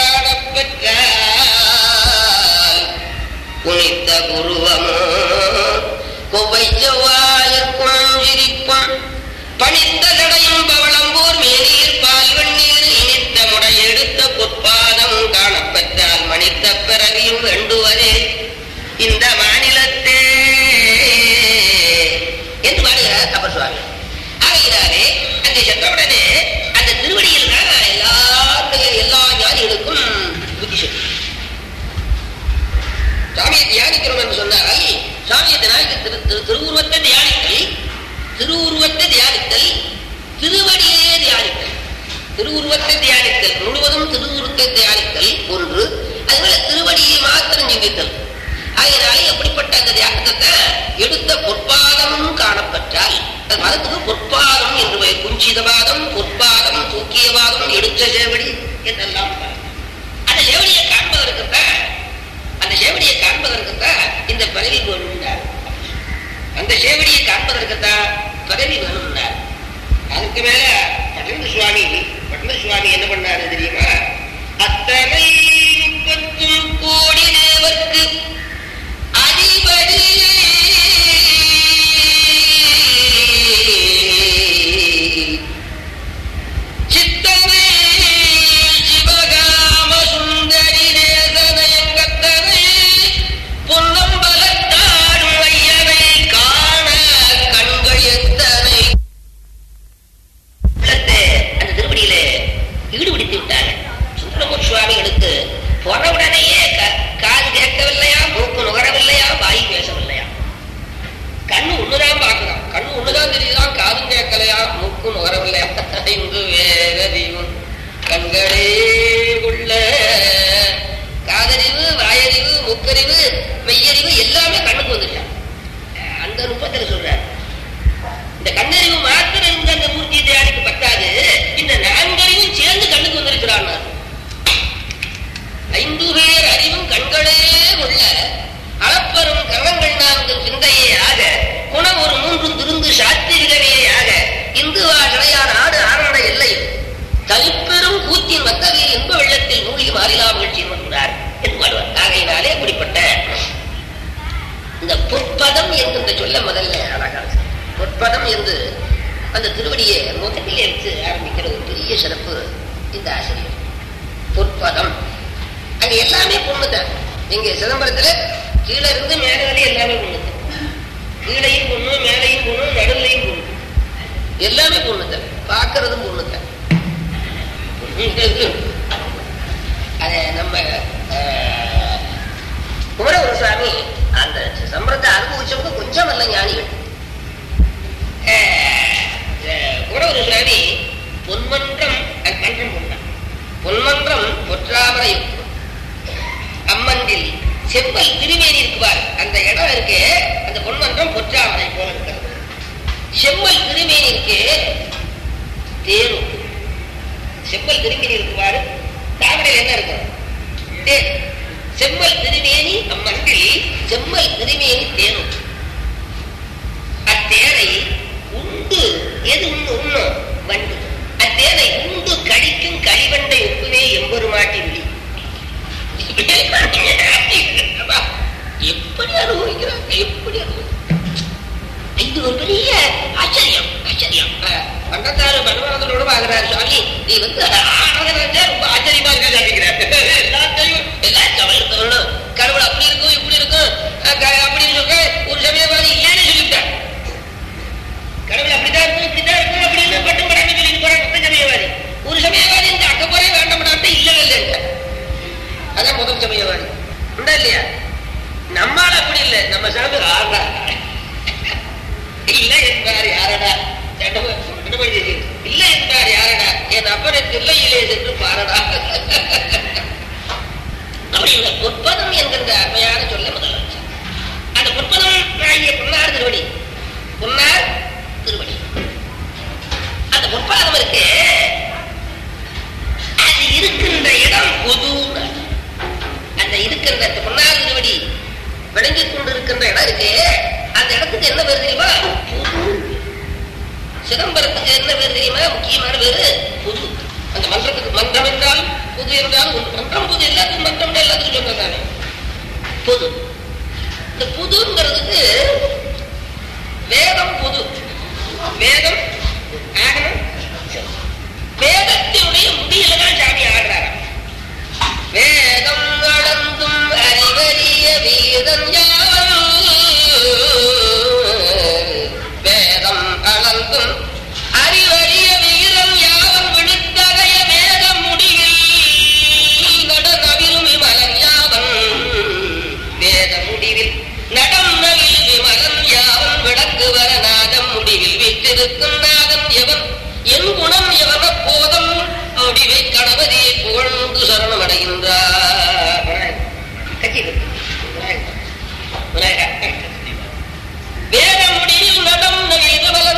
காணப்பெற்றால் குனித்த குருவமோ கொவ்வை செவ்வாயிற்கும் சிரிப்பும் பணித்த தடையும் பவளம்போர் மேனீர் பால் வெந்நீர் இனித்த முடை எடுத்த பொற்பாதம் காணப்பெற்றால் மணித்த பிறவியும் வேண்டுவதே இந்த மாநிலத்தே என்று பாடுகிறார் அப்பர் சுவாமி ஆகையினாலே அங்கே சென்றவுடனே அந்த திருவடியில் தான் எல்லாருடைய எல்லா ஞானிகளுக்கும் புத்தி சக்தி சாமியை தியானிக்கிறோம் என்று சொன்னால் சாமியை தியானிக்க திரு திரு- திருவுருவத்தை தியானித்தல் திருவுருவத்தை தியானித்தல் திருவடியே தியானித்தல் திருவுருவத்தை தியானித்தல் முழுவதும் திருவுருவத்தை தியானித்தல் ஒன்று அதுபோல திருவடியை மாத்திரம் சிந்தித்தல் ஆகையினாலே எப்படிப்பட்ட அந்த தியானத்தை எடுத்த பொற்பாதமும் காணப்பட்டால் அந்த மதத்துக்கு பொற்பாதம் என்று பெயர் குஞ்சிதவாதம் பொற்பாதம் தூக்கியவாதம் எடுத்த சேவடி என்றெல்லாம் பாருங்க. அந்த சேவடியை காண்பதற்குத்தான் அந்த சேவடியை காண்பதற்குத்தான் இந்த பதவி வேணும்னார் அந்த சேவடியை காண்பதற்குத்தான் பதவி வேணும்னார் அதுக்கு மேல பட்டண சுவாமி பட்டண சுவாமி என்ன பண்ணாரு தெரியுமா அத்தனை முப்பத்தும் கோடி தேவர்க்கு அதிபதி சித்தமே சிவகாம சுந்தரி நேசனயங்கத்தனை பொன்னம்பலத்தாடும் ஐயனை காண கண்கள் எத்தனை உள்ளத்தை அந்த திருவடியிலே ஈடுபடுத்தி விட்டாங்க சுந்தரமூர் சுவாமிகளுக்கு போன உடனேயே க- காது கேட்கவில்லையா சொல்ல முதல்ல அழகா இருக்கு. பொற்பதம் என்று அந்த திருவடியை முதலில் எடுத்து ஆரம்பிக்கிற ஒரு பெரிய சிறப்பு இந்த ஆசிரியர் பொற்பதம் அங்க எல்லாமே பொண்ணுதான் இங்க சிதம்பரத்துல கீழே இருந்து மேல வரை எல்லாமே பொண்ணுதான் கீழையும் பொண்ணு மேலையும் பொண்ணு நடுவுலையும் பொண்ணு எல்லாமே பொண்ணுதான் பார்க்கறதும் பொண்ணுதான் அது நம்ம அஹ், குமரகுருசாமி அந்த சம்பளத்தை அனுபவிச்சவங்க கொஞ்சம் நல்ல ஞானிகள் அஹ், அஹ், குமரகுருசாமி பொன்மன்றம் அது மன்றம் பொண்ணா பொன்மன்றம் பொற்றாமரை அம்மன்றில் செம்பல் திருமேனி இருக்குவார் அந்த இடம் இருக்கு அந்த பொன்மன்றம் பொற்றாமரை போல இருக்கிறது செம்பல் திருமேனி இருக்கு தேரும் செம்பல் திருமேனி இருக்குவாரு தாமரையில் என்ன இருக்கும் தேன் செம்பல் திருமேனி அம்மன்றில் செம்பல் திருமேனி தேனும் அத்தேனை உண்டு எது உண்ணு உண்ணும் வண்டு அத்தேனை உண்டு கழிக்கும் களிவண்டை ஒப்புவே எம்பெருமாட்டி விழி எப்படி அனுபவிக்கிறாங்க எப்படி அனுபவிக்கிறாங்க இது ஒரு பெரிய ஆச்சரியம் ஆச்சரியம் பண்டத்தாரு மனவாதனோடு வாங்குறாரு சுவாமி நீ வந்து ஆராதனை ரொம்ப ஆச்சரியமா இருக்க அப்படிங்கிறார் எல்லாத்தையும் எல்லா சமயத்தவர்களும் கடவுள் அப்படி இருக்கும் இப்படி இருக்கும் அஹ் க- அப்படின்னு சொல்ற ஒரு சமயவாதி இல்லைன்னு சொல்லிவிட்டார் கடவுள் அப்படிதான் இருக்கும் இப்படிதான் இருக்கும் அப்படின்னு பட்டும் படாம சொல்லிட்டு போறாங்க மொத்த சமயவாதி ஒரு சமயவாதி இந்த அக்க போறே வேண்டாம் இல்லவே இல்லை அதான் முதல் சமயவாதி உண்டா இல்லையா நம்மால அப்படி இல்லை நம்ம சாமி ஆடுறா இல்லை என்பார் யாரடா சண்டம- சண்டமணி தேசி. இல்லை என்பார் யாரடா என் அப்பனை தில்லையிலே சென்று பாரடா அப்படி இந்த பொற்பதம் என்கின்ற அருமையான சொல்ல முதல்ல வச்சார். அந்த பொற்பதம் ஆகிய பொன்னார் திருவடி பொன்னார் திருவடி அந்த பொற்பாதம் இருக்கு அது இருக்கின்ற இடம் பொது அந்த இருக்கின்ற அந்த பொன்னார் திருவடி விளங்கிக் கொண்டிருக்கின்ற இடம் இருக்கு அந்த இடத்துக்கு என்ன பேர் தெரியுமா புது சிதம்பரத்துக்கு என்ன பேர் தெரியுமா முக்கியமான பேரு புது அந்த மன்றத்துக்கு மன்றம் என்றாலும் புது என்றாலும் ஒன்று. மன்றம் புது எல்லாத்துக்கும் மன்றம் எல்லாத்துக்கும் சொல்றது தானே புது இந்த புதுங்கிறதுக்கு வேதம் புது வேதம் ஆகணும் வேதத்தினுடைய முடியில தான் சாமி ஆடுறாரு வேதம் அளந்தும் அறிவறிய வீதம் வேதம் அளந்தும் அறிவறிய வீரம் யாவம் விழுத்தகைய வேதம் முடிவில் நடனவிலும் விமலம் யாவன் வேத முடிவில் நடம் நவில் விமலம் யாவன் விளக்கு வர நாதம் முடிவில் விட்டிருக்கும் நாதம் எவன் என் குணம் எவன போதம் முடிவை கணவரே புகழ்ந்து சரணம் அடைகின்றார் வேத முடிவில் நடம் நவில் விமலம்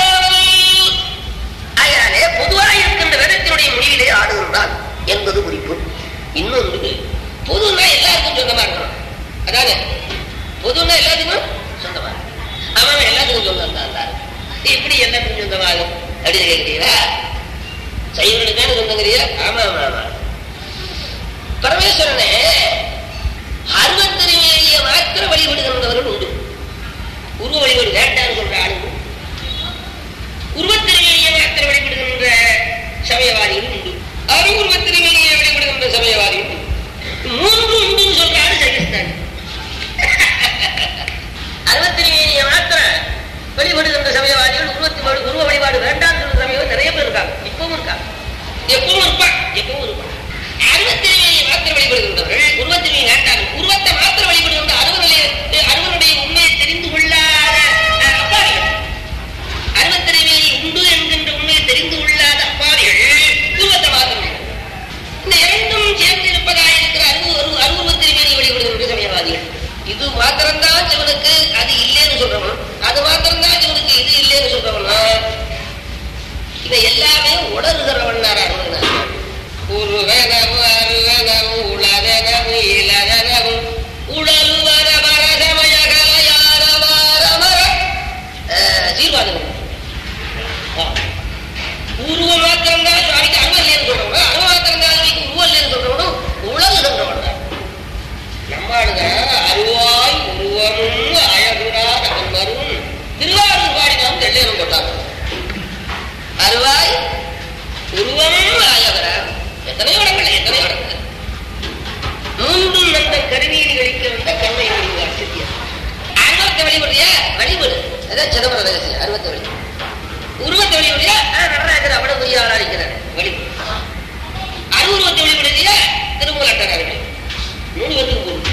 அதனாலே பொதுவாக இருக்கின்ற வேதத்தினுடைய முடிவிலே ஆடுகின்றான் என்பது குறிப்பு இன்னொன்று பொதுன்னா எல்லாருக்கும் சொந்தமா இருக்கணும் அதானே பொதுன்னா எல்லாத்துக்கும் சொந்தமா இருக்கணும். அவன் எல்லாத்துக்கும் சொந்தம் தான் தான் எப்படி எல்லாத்துக்கும் சொந்தமாகும் அப்படின்னு கேட்கிறீங்களா சைவர்களுக்கு தானே சொந்தங்கிறியா ஆமா ஆமா ஆமா பரமேஸ்வரனே அருவத்திரிவேலிய மாத்திர வழிபடுகின்றவர்கள் உண்டு உருவ வழிபாடு வேண்டாம்னு சொல்ற ஆளுங்க உருவத்திரிவேலிய மாத்திர வழிபடுகின்ற சமயவாதிகள் உண்டு அருவுருவத்திரிவேலிய வழிபடுகின்ற சமயவாதிகள் உண்டு மூன்று உண்டுன்னு சொல்ற ஆளு சகிஸ்தான் அறுபத்திரிவேலிய மாத்திர வழிபடுகின்ற சமயவாதிகள் உருவத்தி வழி- உருவ வழிபாடு வேண்டாம் சொல்ற சமயம் நிறைய பேர் இருக்காங்க இப்பவும் இருக்காங்க எப்பவும் இருப்பான் எப்பவும் இருப்பான் அருவத்திரிவேலிய மாத்திர வழிபடுகின்றவர்கள் உருவத்திரிவேலி வேண்டாம் உருவத்தை மாத்திர வழிபடுகின்ற அருவநிலைய அருவனுடைய உண்மையை தெரிந்து கொள்ளாத அஹ், அப்பாவிகள் அருவத்திரிவேலி உண்டு என்கின்ற உண்மையை தெரிந்து கொள்ளாத அப்பாவிகள் உருவத்தை மாத்திரம் இந்த இரண்டும் சேர்ந்து இருப்பதாக இருக்கிற அருவு அருவு அருவுருவத்திரிவேலி வழிபடுகின்ற சமயவாதிகள் இது மாத்திரம்தான் சிவனுக்கு அது இல்லைன்னு சொல்றவன் அது மாத்திரம்தான் சிவனுக்கு இது இல்லைன்னு சொல்றவன் இவன் எல்லாமே உணர்கிறவன் அருணனார் உருவனவு அருவனவு உளவனவு இளவனவு உடலுவன பரசமய கலையாரவாரமர சீர்வாதம் உருவ மாத்திரம் தான் சுவாமிக்கு அருவம் இல்லைன்னு சொல்றவனும் அருவ மாத்திரம் தான் சுவாமிக்கு உருவம் இல்லைன்னு சொல்றவனும் உலகுகின்றவன் நம்மாளுங்க அருவாய் உருவமும் அழகுடா வரும் அதான் சிதம்பர ரகசியம் அறுபத்த வழி உருவத்தை வழியுடைய நடராஜர் அவ்வளவு பெரிய ஆளா இருக்கிறார் வழி அருவுருவத்தை வழியுடைய திருமூலட்டனார் மூணு பேத்துக்கு போகும்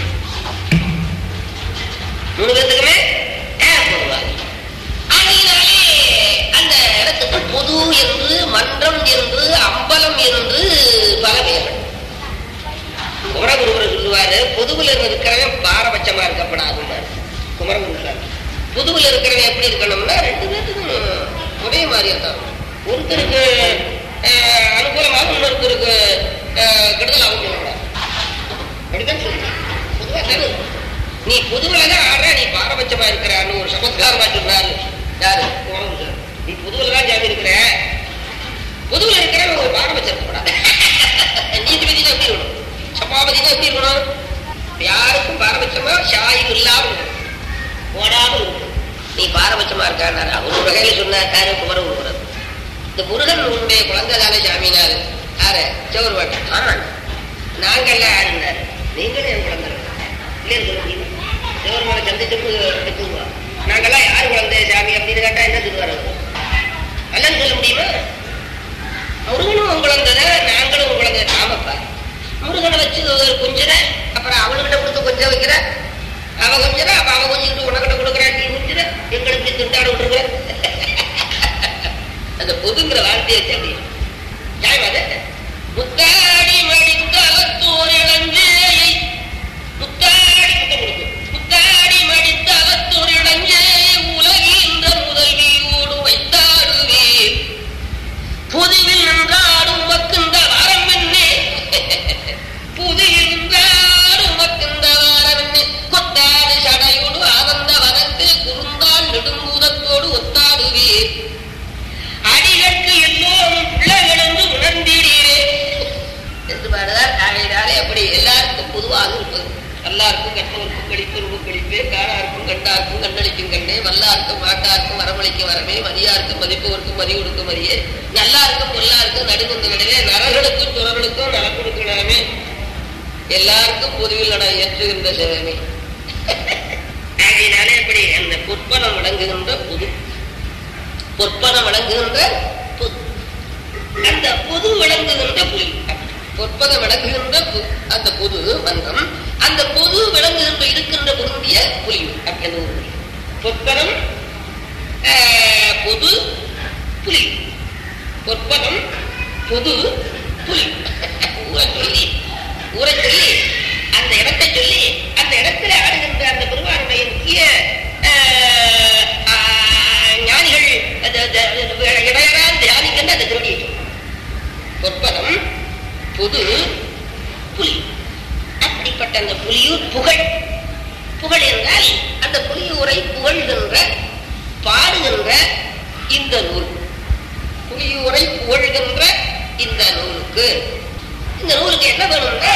மூணு பேத்துக்குமே ஏன் போடுவாங்க ஆகையினாலே அந்த இடத்துக்கு பொது என்று மன்றம் என்று அம்பலம் என்று பல பெயர்கள் குமரகுருவர் சொல்லுவாரு பொதுவில் இருக்கிறவன் பாரபட்சமா இருக்கப்படாதுன்னாரு குமரகுருவர் பொதுவில் இருக்கிறவன் எப்படி இருக்கணும்னா ரெண்டு பேத்துக்கும் ஒரே மாதிரி இருக்கணும் ஒருத்தருக்கு அஹ், அனுகூலமாக இன்னொருத்தருக்கு அஹ், கெடுதலாகவும் சொல்லக்கூடாது அப்படிதான் சொல்றேன் பொதுவா தானே நீ பொதுவில் தான் ஆடுற நீ பாரபட்சமா இருக்கிறான்னு ஒரு சமத்காரமா சொன்னாரு யாரு குமரகுருவர் நீ பொதுவில் தான் ஜாமி இருக்கிற பொதுவில் இருக்கிறவன் ஒரு பாரபட்சம் இருக்கக்கூடாது நீதிபதி எப்படி இருக்கணும் சபாபதினா எப்படி இருக்கணும் யாருக்கும் பாரபட்சமா சாயம் இல்லாம இருக்கணும் ஓடாம இருக்கணும் நீ பாரபட்சமா இருக்காரு அவர் ஒரு வகையில சொன்னார் யாரு குமர உருவரர் இந்த முருகன் உன்னுடைய குழந்தை தானே சாமினாரு யாரு சோர் வாட்டன் ஆமா நாங்கெல்லாம் யாருன்னாரு நீங்களும் என் குழந்தை இல்லைன்னு சொல்ல முடியுமா சிவருமான சந்திச்சு எடுத்துக்குவா நாங்கெல்லாம் யார் குழந்தை சாமி அப்படின்னு கேட்டா என்ன சொல்லுவாரு அவரு? அல்லன்னு சொல்ல முடியுமா அவர்களும் உன் குழந்தை நாங்களும் உன் குழந்தை ஆமாப்பா முருகனை வச்சு ஒரு கொஞ்சிற அப்புறம் அவளுக்கிட்ட கொடுத்து கொஞ்சம் வைக்கிற அவ கொஞ்சிற அப்ப அவ கொஞ்சிட்டு உனக்கிட்ட கொடுக்குறா நீ கொஞ்சிற எங்களுக்கு திண்டாட விட்டுருக்குற அந்த பொதுங்கிற வார்த்தையை வச்சு அப்படி நியாயம் அது முத்தாடி மடித்த அலத்தோர் இளஞ்சேயை முத்தாடி முத்தம் கொடுக்கும் முத்தாடி மடித்த அலத்தோர் இளஞ்சேயை உலகின்ற முதல்வியோடு வைத்தாடுவீர் புதியில் நின்றாடும் மக்கின்ற வாரம் என்னே புதியில் நின்றாடும் மக்கின்ற வாரம் என்னே கொத்தாடு சடையோடு ஆனந்த வனத்தில் குறுந்தால் நெடுங்குதத்தோடு ஒத்தாடுவீர் அடிகற்கு எல்லோரும் பிள்ளைகளென்று உணர்ந்தீரே என்று பாடுதார் ஆகையினாலே அப்படி எல்லாருக்கும் பொதுவாக இருப்பது எல்லாருக்கும் கற்றவருக்கும் கழிப்பருவும் கழிப்பே காணாருக்கும் கண்டாருக்கும் கண்டளிக்கும் கண்டே வல்லாருக்கும் மாட்டாருக்கும் வரமளிக்கும் வரமே மதியாருக்கும் மதிப்பவருக்கும் மதி கொடுக்கும் மதியே நல்லாருக்கும் பொல்லாருக்கும் நடுங்குந்த நடுவே நரர்களுக்கும் துறர்களுக்கும் நலம் கொடுக்கும் நலமே எல்லாருக்கும் பொதுவில் நட ஏற்றுகின்ற சிவமே ஆகையினாலே அப்படி அந்த பொற்பனம் விளங்குகின்ற பொது பொற்பனம் விளங்குகின்ற பொது அந்த பொது விளங்குகின்ற புலி பொற்பதம் விளங்குகின்ற பு- அந்த பொது மன்றம் அந்த பொது விளங்குகின்ற இருக்கின்ற பொருந்திய புலி அப்படின்னு ஒரு புலி. பொற்பதம் ஆஹ், பொது புலி பொற்பதம் பொது புலி ஊரை சொல்லி ஊரை சொல்லி அந்த இடத்தை சொல்லி அந்த இடத்துல ஆடுகின்ற அந்த பெருமானுடைய முக்கிய ஆஹ், ஆஹ், ஞானிகள் அது- அது- அது இடையறாது தியானிக்கின்ற அந்த திருடியை சொல்லி பொற்பதம் புது புலி அப்படிப்பட்ட அந்த புலியூர் புகழ் புகழ் என்றால் அந்த புலியூரை புகழ்கின்ற பாடுகின்ற இந்த நூல் புலியூரை புகழ்கின்ற இந்த நூலுக்கு இந்த நூலுக்கு என்ன வேணும்னா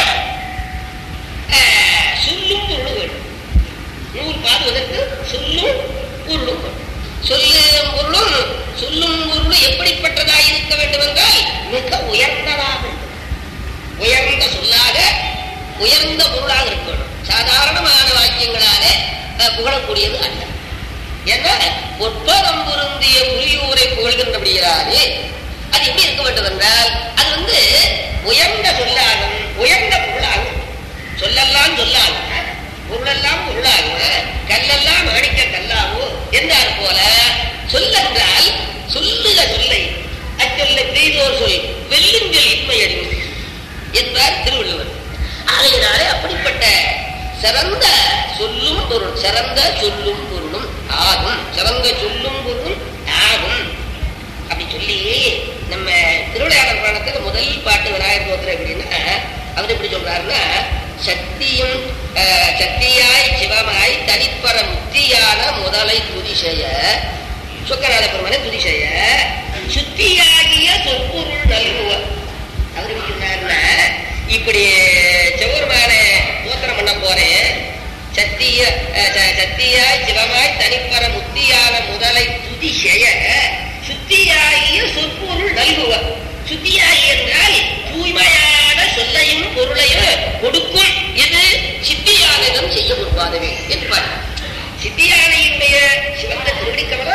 ஆஹ், சொல்லும் பொருள் வேணும் நூல் பாடுவதற்கு சொல்லும் பொருளும் வேணும். சொல்லும் பொருளும் சொல்லும் பொருளும் எப்படிப்பட்டதாக இருக்க வேண்டும் என்றால் மிக உயர்ந்ததாக இருக்கும். உயர்ந்த சொல்லாக உயர்ந்த பொருளாக இருக்க வேண்டும் சாதாரணமான வாக்கியங்களாலே அஹ், புகழக்கூடியது அல்ல ஏன்னா ஒற்பதம் பொருந்திய புலியூரை புகழ்கின்றபடியாலே அது எப்படி இருக்க வேண்டும் என்றால் அது வந்து உயர்ந்த சொல்லாகும் உயர்ந்த பொருளாகும் சொல்லெல்லாம் சொல்லாகும் பொருளெல்லாம் பொருளாகும் கல்லெல்லாம் மாணிக்க கல்லாகும் என்றார் போல சொல்லென்றால் சொல்லுக சொல்லை அச்சொல்லை பெய்தோர் சொல் வெல்லுங்கள் இன்மை அறிவு என்பார் திருவள்ளுவர் ஆகையினாலே அப்படிப்பட்ட சிறந்த சொல்லும் பொருள் சிறந்த சொல்லும் பொருளும் ஆகும் சிறந்த சொல்லும் பொருளும் ஆகும் அப்படி சொல்லி நம்ம திருவிளையாடல் புராணத்துல முதல் பாட்டு விநாயகர் கோத்திரம் எப்படின்னா அவர் எப்படி சொல்றாருன்னா சக்தியும் அஹ், சக்தியாய் சிவமாய் தனிப்பர முக்தியான முதலை துதிசெய சொக்கநாத பெருமனை துதிசெய சுத்தியாகிய சொற்பொருள் நல்குவர் அவர் எப்படி சொன்னாருன்னா இப்படி செவ்வருமான தோத்திரம் பண்ண போறேன் சத்திய அஹ், ச- சத்தியாய் சிவமாய் தனிப்பர முத்தியான முதலை துதி செய்ய சுத்தியாகிய சொற்பொருள் நல்குவர் சுத்தியாகி என்றால் தூய்மையான சொல்லையும் பொருளையும் கொடுக்கும் இது சித்தியானதும் செய்ய முன்பாதவே என்பார் சித்தியானையினுடைய சிவந்த திருவடி கமல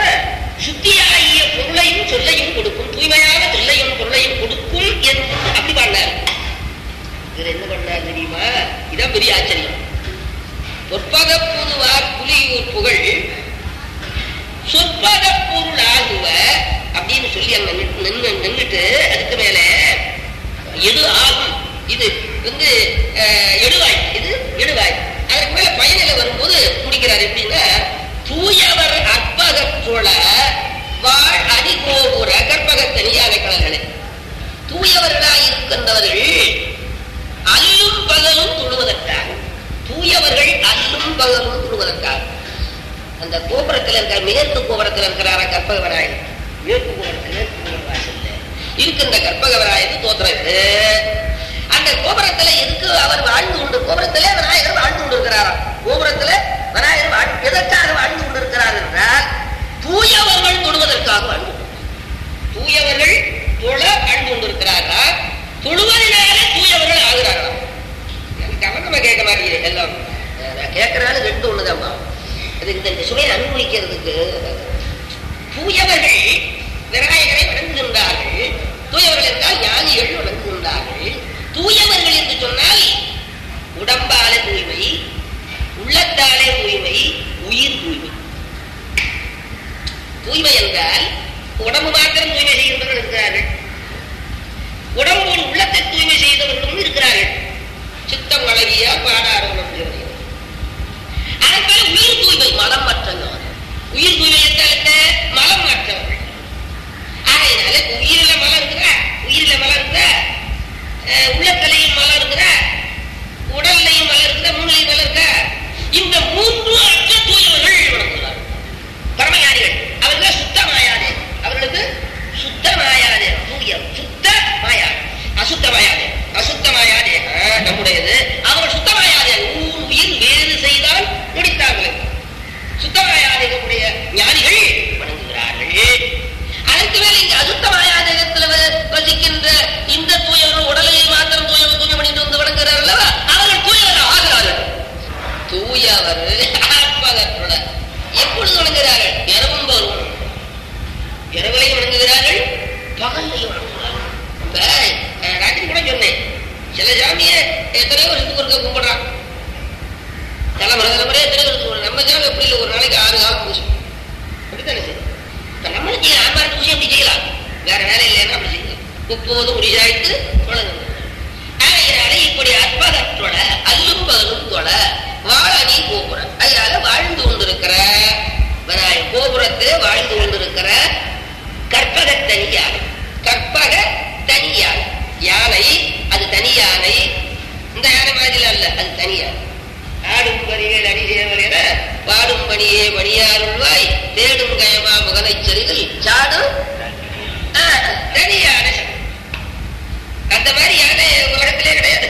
இப்படி அங்க நின்னு நின்னு- நின்னுட்டு அதுக்கு மேல எது ஆகும் இது வந்து அஹ், எடுவாய் இது எடுவாய் அதுக்கு மேல பயனில வரும்போது முடிக்கிறார் எப்படின்னா தூயவர் அற்பக சோழ வாழ் அடி கோபுர கற்பகத்தனி அலைக்கலர்களே தூயவர்களாய் இருக்கின்றவர்கள் அல்லும் பகலும் தொழுவதற்காக தூயவர்கள் அல்லும் பகலும் தொழுவதற்காக அந்த கோபுரத்தில் இருக்கிற மேற்கு கோபுரத்தில் இருக்கிறாரா கற்பகவராயன் மேற்கு கோபுரத்தில் மேற்கு கோபுர வாசல்ல இருக்கின்ற கற்பகவராயது தோத்திரத்து அந்த கோபுரத்துல எதுக்கு அவர் வாழ்ந்து கொண்டு கோபுரத்திலே விநாயகர் வாழ்ந்து கொண்டிருக்கிறாராம் கோபுரத்துல விநாயகர் வாழ் எதற்காக வாழ்ந்து கொண்டிருக்கிறார் என்றால் தூயவர்கள் தொழுவதற்காக வாழ்ந்து கொண்டிருக்கிறார். தூயவர்கள் தொழ வாழ்ந்து கொண்டிருக்கிறாரா தொழுவதனாலே தூயவர்கள் ஆகிறார்களாம் எனக்கு அவன் கேட்க மாட்டேங்குது எல்லாம் நான் கேட்கறாலும் ரெண்டு ஒண்ணுதாம்மா அதுக்கு இந்த சுவையை அனுபவிக்கிறதுக்கு தூயவர்கள் விநாயகரை வணங்குகின்றார்கள் தூயவர்கள் என்றால் ஞானிகள் வணங்குகின்றார்கள் தூயவர்கள் என்று சொன்னால் உடம்பாலே தூய்மை உள்ளத்தாலே தூய்மை உயிர் தூய்மை தூய்மை என்றால் உடம்பு மாத்திரம் தூய்மை செய்கின்றவர்கள் இருக்கிறார்கள் உடம்போடு உள்ளத்தை தூய்மை செய்தவர்களும் இருக்கிறார்கள் சித்தம் அழகிய பாடாரோணம் சிவனையும் அதற்கான உயிர் தூய்மை மலம் மற்றவர்கள் உயிர் தூய்மை என்றால் என்ன மலம் மற்றவர்கள் ஆகையினால உயிரில மலம் இருக்குதா உயிரில மலம் இருக்குதா அஹ் உள்ளத்திலையும் மலம் இருக்குதா உடல்லையும் மலம் இருக்குதா மூளையும் மலம் இருக்கா இந்த மூன்று அற்ற தூயவர்கள் வணங்குகிறார் பரமஞானிகள் அவர்கள் சுத்த மாயாதே அவர்களுக்கு சுத்த மாயாதே தூயம் சுத்த மாயாது அசுத்த மாயாதே அசுத்த மாயாதே ஆ, நம்முடையது அவர்கள் சுத்த மாயாதே ஊர் உயிர் வேறு செய்தால் முடித்தார்கள் சுத்தமாயாதே நம்முடைய ஞானிகள் வணங்குகிறார்கள் அதற்கு மேல இங்க அசுத்த மாயாதேகத்தில் வசிக்கின்ற இந்த தூயவர்கள் உடலையை மாத்திரம் தூயவர் தூய்மை பண்ணிட்டு வந்து வணங்குகிறார்கள் அல்லவா அவர்கள் தூயவர் ஆகிறார்கள் தூயவர் ஆத்மகத்துட எப்பொழுது வணங்குகிறார்கள் இரவும் பகலும் இரவிலையும் வணங்குகிறார்கள் பகல்லையும் வணங்குகிறார்கள் இப்ப அஹ், ராத்திரி கூட சொன்னேன் சில சாமியை எத்தனையோ வருஷத்துக்கு ஒருக்க கும்பிடுறான் தலைமுறை தலைமுறையா எத்தனையோ வருஷத்துக்கு கும்பிடுறான். நம்ம சாமி எப்படி இல்லை ஒரு நாளைக்கு ஆறு காலம் பூஜை அப்படித்தானே செய்யும் இப்ப நம்மளுக்கு ஆன்மார்க்கு பூஜை அப்படி செய்யலாம் வேற வேலை இல்லைன்னா அப்படி செய்யலாம் முப்போது முடிசாய்த்து தொடங்கும் ஆகையினால இப்படி அற்பகற்றோட அல்லும் பகலும் தொட வாழ நீ கோபுரம் அதனால வாழ்ந்து கொண்டிருக்கிற விநாயகர் கோபுரத்திலே வாழ்ந்து கொண்டிருக்கிற கற்பக தனி யானை கற்பக தனி யானை யானை அது தனி யானை இந்த யானை மாதிரி அல்ல அது தனி யானை ஆடும் பணிகள் அடிசேவர் என பாடும் பணியே பணியாருள்வாய் தேடும் கயமா முகனைச் செருகில் சாடும் ஆ, தனி யானை அந்த மாதிரி யானை உலகத்திலே கிடையாது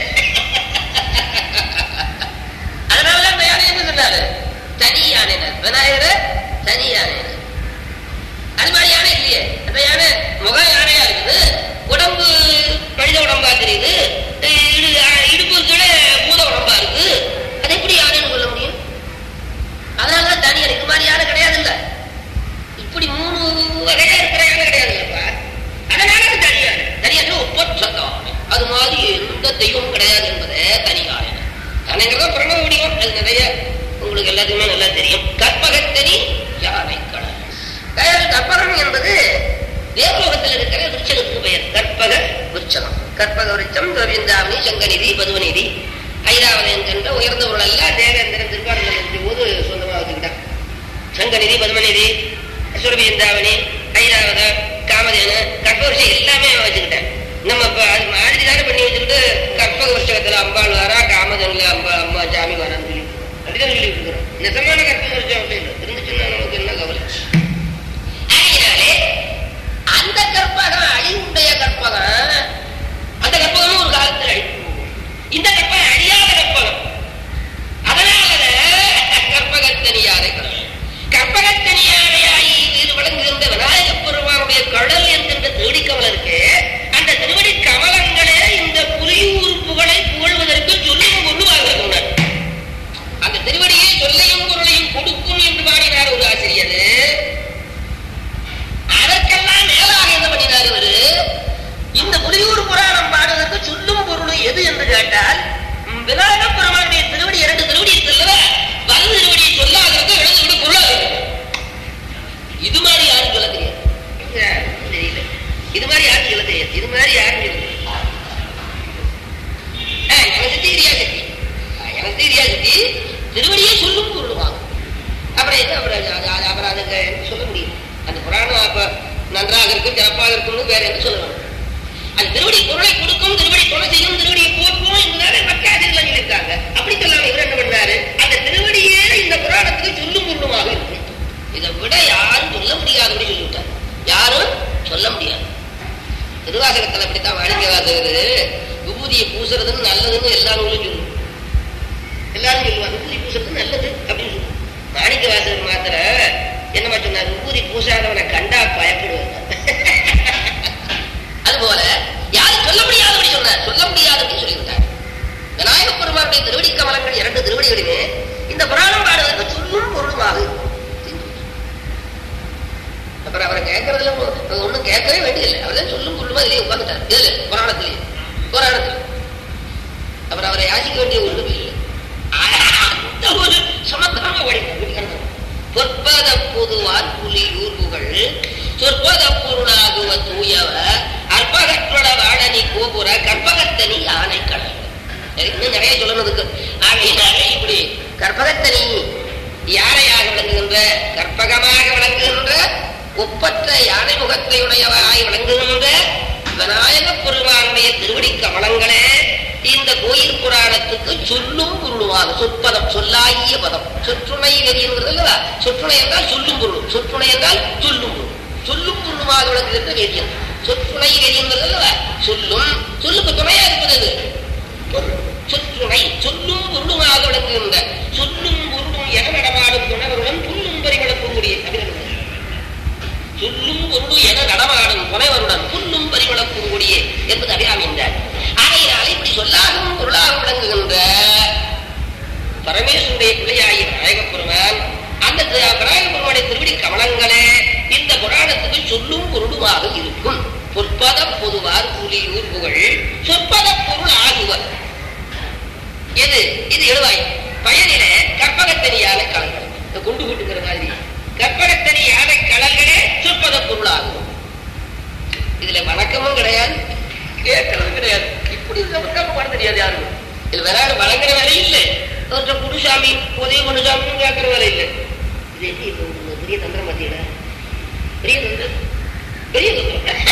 அதனாலதான் அந்த யானை என்ன சொன்னாரு தனி யானை விநாயகர் தனி யானை அது மாதிரி யானை இல்லையே அந்த யானை முக யானையா இருக்குது உடம்பு மனித உடம்பா தெரியுது இடு இடுப்பு கீழே பூத உடம்பா இருக்கு அது எப்படி யானைன்னு சொல்ல முடியும் அதனாலதான் தனி யானை இது மாதிரி யானை கிடையாது இல்ல இப்படி மூணு வகையா இருக்கிற யானை கிடையாது இல்லப்பா அதனால அது தனி யானை தனி யானை ஒப்பற்ற யானை அது மாதிரி எந்த தெய்வமும் கிடையாது என்பதே தனி யானை யானைங்கிறத பிரணவ வடிவம் அது நிறைய உங்களுக்கு எல்லாத்துக்குமே நல்லா தெரியும் கற்பகத்தனி யானை கடல் அதாவது கற்பகம் என்பது தேவலோகத்தில் இருக்கிற விருட்சனுக்கு பெயர் கற்பக விருட்சம் கற்பக விருட்சம் கோவிந்தாவணி சங்கநிதி பதுவநிதி ஐராவதம் என்கின்ற உயர்ந்த பொருள் எல்லாம் தேவேந்திரன் திருப்பாடல் எழுதிய போது சொந்தமாக வச்சுக்கிட்டான் சங்கநிதி பதுமநிதி சுரபியந்தாவணி ஐராவதம் காமதேனு கற்பவரிசை எல்லாமே அவன் வச்சுக்கிட்டேன் நம்ம இப்ப அது மாதிரி தானே பண்ணி வச்சுக்கிட்டு கற்பக வருஷத்துல அம்பாள் வரா காமதேனில் அம்பா அம்மா சாமி வரான்னு சொல்லி அப்படிதான் சொல்லிட்டு இருக்கிறோம் நிஜமான கற்பக வருஷம் அப்படி இல்லை இருந்துச்சுன்னா நமக்கு என்ன கவலை ஆகையினாலே அந்த கற்பகம் அழிவுடைய கற்பகம் அந்த கற்பகமும் ஒரு காலத்தில் அழிவு இந்த கற்பகம் அழியாத கற்பகம் அதனால கற்பகத்தனியாரை கற்பகத்தனியாரையாய் இது விளங்குகின்ற விநாயகப் பெருமானுடைய கடல் என்கின்ற திருவடி கமலம் இருக்கு அந்த திருவடி கமலங்களே இந்த புலியூர் புகழை புகழ்வதற்கு சொல்லும் கொள்ளுவார்கள் அந்த திருவடியே சொல்லையும் பொருளையும் கொடுக்கும் என்று பாடினார் ஒரு ஆசிரியர் அதற்கெல்லாம் மேலாக என்ன பண்ணினார் இவரு இந்த புலியூர் புராணம் பாடுவதற்கு சொல்லும் பொருள் எது என்று கேட்டால் ம், விநாயக பெருமானுடைய திருவடி இரண்டு திருவடி இருக்குல்ல வலது திருவடியை சொல்லாதற்கு இடது விட பொருளாக இது மாதிரி யாரும் சொல்ல தெரியாது தெரியல இது மாதிரி யாரும் சொல்ல தெரியாது இது மாதிரி யாரும் சொல்ல தெரியாது ஆ, எனக்கு தீரியா சக்தி ஆ, எனக்கு தீரியா சக்தி திருவடியை சொல்லும் பொருளுவாங்க அப்புறம் இது அப்புறம் அது- அது- அப்புறம் அதுக்கு என்ன சொல்ல முடியும் அந்த புராணம் அப்ப நன்றாக இருக்கும் சிறப்பாக இருக்கும்னு வேற என்ன சொல்லணும் அந்த திருவடி பொருளை கொடுக்கும் திருவடி துணை செய்யும் திருவடியை போற்றும் என்பதாக மற்ற ஆசிரியர்கள் சொல்லியிருக்காங்க அப்படி சொல்லாம இவர் என்ன பண்ணாரு அந்த திருவடியே இந்த புராணத்துக்கு சொல்லும் பொருளுமாக இருக்கு இதை விட யாரும் சொல்ல முடியாதபடி சொல்லிவிட்டார் யாரும் சொல்ல முடியாது திருவாசகத்தில் அப்படித்தான் வாடிக்கை வாசகரு விபூதியை பூசுறதுன்னு நல்லதுன்னு எல்லா நூலும் சொல்லும் எல்லாரும் சொல்லுவாங்க விபூதி பூசுறது நல்லது அப்படின்னு சொல்லுவாங்க மாணிக்க வாசகர் மாத்திர என்னமா சொன்னார் விபூதி பூசாதவனை கண்டா பயப்படுவாங்க அதுபோல யாரும் சொல்ல முடியாதபடி சொன்னார் சொல்ல முடியாதபடி சொல்லிவிட்டார் விநாயக பெருமானுடைய திருவடி கமலங்கள் இரண்டு திருவடிகளிலே இந்த புராணம் பாடுவதற்கு சொல்லும் பொருளுமாக இருக்கும். அப்புறம் அவரை கேட்கறதுல ஒ- ஒண்ணும் கேட்கவே வேண்டியதில்லை அவர் சொல்லும் பொருளுமா இதுலயே உட்கார்ந்துட்டார் இதுல புராணத்திலேயே புராணத்தில் அப்புறம் அவரை யாசிக்க வேண்டிய ஒன்றும் இல்லை அந்த ஒரு சமத்தான வடிவம் பொற்பத பொதுவார் புலி ஊர்வுகள் சொற்பத பொருளாகுவ தூயவ அற்பகற்றொட வாழனி கோபுர கற்பகத்தனி யானை கடல் இன்னும் நிறைய சொல்லணுதுக்கு ஆகையினாலே இப்படி கற்பகத்தனி யானையாக விளங்குகின்ற கற்பகமாக விளங்குகின்ற ஒப்பற்ற யானை முகத்தை உடையவாய் விளங்குகின்ற விநாயக பெருமானுடைய திருவடி கமலங்களே இந்த கோயில் புராணத்துக்கு சொல்லும் பொருளுமாக சொற்பதம் சொல்லாகிய பதம் சொற்றுணை வெறிங்கிறது அல்லவா சொற்றுணை என்றால் சொல்லும் பொருள் சொற்றுணை என்றால் சொல்லும் பொருள் சொல்லும் பொருளுமாக விளங்குகின்ற வேதியம் சொற்றுணை வெறிங்கிறது அல்லவா சொல்லும் சொல்லுக்கு துணையா இருப்பது அது பொருள் சொற்றுணை சொல்லும் பொருளுமாக விளங்குகின்ற சொல்லும் பொருளும் என நடமாடும் துணவருடன் புல்லும் பரிமளப்பும் கூடிய அப்படின்னு சொல்லும் பொருளும் என நடமாடும் துணைவருடன் புல்லும் பரிமளப்பும் கூடிய என்பது அபிராமி என்றார் ஆகையினால இப்படி சொல்லாகவும் பொருளாக விளங்குகின்ற பரமேஸ்வருடைய பிள்ளையாகிய விநாயகப் பெருமான் அந்த தி- விநாயகப் பெருமானுடைய திருவடி கமலங்களே இந்த புராணத்துக்கு சொல்லும் பொருளுமாக இருக்கும் பொற்பத பொதுவார் புலியூர் புகழ் சொற்பத பொருள் ஆகுவர் எது இது எழுவாய் பயனிலே கற்பகத்தனி யானை கலங்கள் இந்த குண்டு கூட்டுக்கிற மாதிரி கற்பகத்தனி யானை கலங்களே சொற்பத பொருளாகும் இதுல வணக்கமும் கிடையாது கேட்கறதும் கிடையாது இப்படி வணக்கம் பண்ண தெரியாது யாருக்கும் இதுல வேற யாரும் வணங்குற வேலை இல்லை ஒருத்தர் குருசாமி உதய குருசாமி கேட்கிற வேலை இல்லை இது எப்படி இப்ப ஒரு பெரிய தந்திரம் பார்த்தீங்களா பெரிய தந்திரம் பெரிய தந்திரம்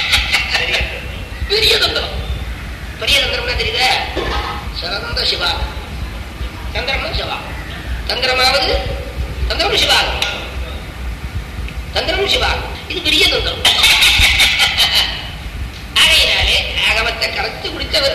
பெரிய தந்திரம் பெரிய தந்திரம்னா தெரியுதா சிறந்த சிவா தந்திரம்னா சிவா தந்திரமாவது தந்திரம் சிவா தந்திரம் சிவா இது பெரிய தந்திரம் ஆகையினாலே ஆகமத்தை கரைத்து குடித்தவர்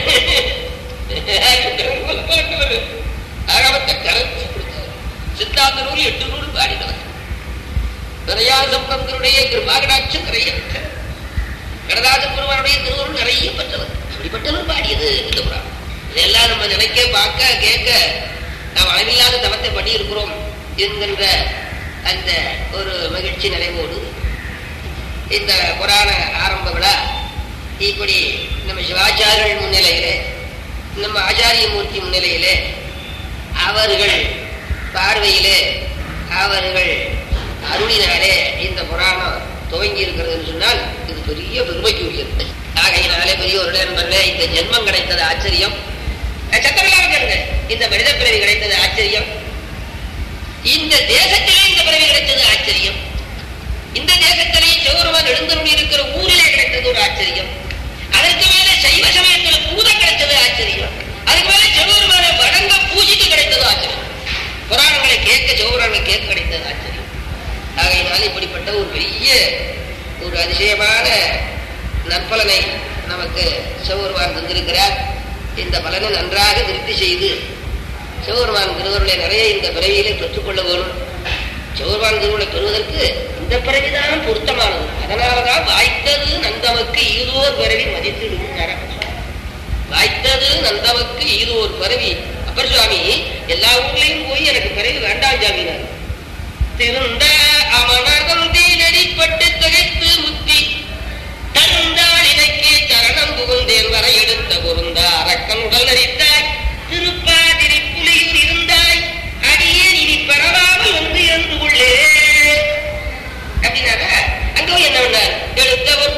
ஆகமத்தை கரைத்து குடித்தவர் சித்தாந்த நூல் எட்டு நூல் பாடினவர் விரையாசம்பந்தருடைய கிருபாகடாட்சம் நிறைய பெற்றவர் கடதாச பெருமானுடைய திருவருள் நிறைய பெற்றவர் அப்படிப்பட்டவர் பாடியது இந்த புராணம் இதெல்லாம் நம்ம நினைக்க பார்க்க கேட்க நாம் அளவில்லாத தவத்தை பண்ணியிருக்கிறோம் என்கின்ற அந்த ஒரு மகிழ்ச்சி நிறைவோடு இந்த புராண ஆரம்ப விழா இப்படி நம்ம சிவாச்சாரியர்கள் முன்னிலையிலே நம்ம ஆச்சாரியமூர்த்தி முன்னிலையிலே அவர்கள் பார்வையிலே அவர்கள் அருளினாலே இந்த புராணம் துவங்கி இருக்கிறதுன்னு சொன்னால் இது பெரிய பெருமைக்குரியது ஆகையினாலே பெரியவர்களே நண்பர்களே இந்த ஜென்மம் கிடைத்தது ஆச்சரியம் சக்கரலாக கேளுங்க இந்த மனித பிறவி கிடைத்தது ஆச்சரியம் இந்த தேசத்திலே இந்த பிறவி கிடைத்தது ஆச்சரியம் இந்த தேசத்திலே சிவருமான் எழுந்தருளி இருக்கிற ஊரிலே கிடைத்தது ஒரு ஆச்சரியம் அதற்கு மேல சைவ சமயத்துல பூத கிடைத்தது ஆச்சரியம் அதுக்கு மேல சிவபெருமானை வணங்க பூஜைக்கு கிடைத்தது ஆச்சரியம் புராணங்களை கேட்க சிவபுராணங்களை கேட்க கிடைத்தது ஆச்சரியம் ஆகையினால் இப்படிப்பட்ட ஒரு பெரிய ஒரு அதிசயமான நற்பலனை நமக்கு சிவபெருமான் தந்திருக்கிறார் இந்த பலனை நன்றாக திருப்தி செய்து சிவபெருமான் திருவருளை நிறைய இந்த பிறவியிலே பெற்றுக்கொள்ள வேணும் சிவபெருமான் திருவருளை பெறுவதற்கு இந்த பிறவிதான் பொருத்தமானது அதனாலதான் வாய்த்தது நந்தமக்கு ஈதோர் பிறவி மதித்திடும் வாய்த்தது நந்தமக்கு ஈதோர் பிறவி அப்பர் சுவாமி எல்லா ஊர்லயும் போய் எனக்கு பிறவி வேண்டாம் ஜாமினார் திருந்த அமனர்தம் தீனடிப்பட்டு திகைத்து முத்தி தருந்தாளினைக்கே சரணம் புகுந்தேன் வரை எடுத்த பொருந்த அரக்கன் உடல் நரித்தாய் திருப்பாதிரி புலியூர் இருந்தாய் அடியே இனி பரவாமல் வந்து இருந்து கொள்ளே அப்படின்னாரா அங்க போய் என்ன பண்ணார் எடுத்தவர்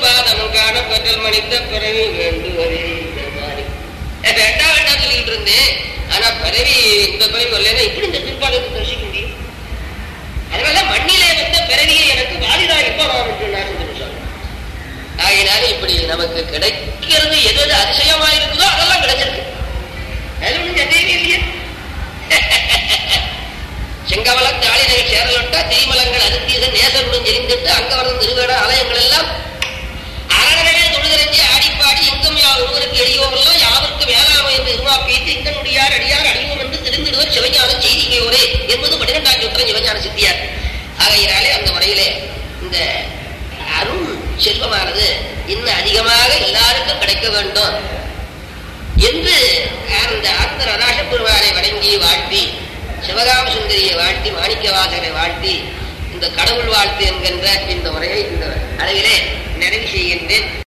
பாதம் காண பெற்றல் மனித பிறவி வேண்டுவதே பெருமானி. அஹ் வேண்டாம் வேண்டாம் சொல்லிட்டு இருந்தேன் ஆனா பிறவி இந்த பிறவி வரலன்னா இப்படி இந்த திருப்பாலத்தை தரிசிக்க முடியும் அதனால மண்ணிலே வந்த பிறவியை எனக்கு வாலிதா எப்ப வரும் சொன்னார் ஆகையினால இப்படி நமக்கு கிடைக்கிறது எது எது அதிசயமா இருக்குதோ அதெல்லாம் கிடைச்சிருக்கு அது ஒண்ணும் சந்தேகமே இல்லையே செங்கவலம் தாளிநகர் சேரலொட்டா தீமலங்கள் அருத்தியதன் நேசருடன் எரிந்திட்டு அங்கவரம் திருவேட ஆலயங்கள் எல்லாம் அரணவே தொழுதறிஞ்சி ஆடிப்பாடி எங்கும் யா ஒருவருக்கு எளியோமெல்லாம் யாவருக்கு வேளாமை என்று இருமாப்பிட்டு இங்கனுடையார் அடியார் அடியோம் என்று தெரிந்திடுவர் சிவஞான செய்திகையோரே என்பது பன்னிரெண்டாம் சூத்திரம் சிவஞான சித்தியார் ஆகையினாலே அந்த முறையிலே இந்த அருள் செல்வமானது இன்னும் அதிகமாக எல்லாருக்கும் கிடைக்க வேண்டும் என்று அந்த ஆத்தர் அராச பெருமானை வணங்கி வாழ்த்தி சிவகாம சுந்தரியை வாழ்த்தி மாணிக்கவாசகரை வாழ்த்தி இந்த கடவுள் வாழ்த்து என்கின்ற இந்த முறையை இந்த அளவிலே நிறைவு செய்கின்றேன்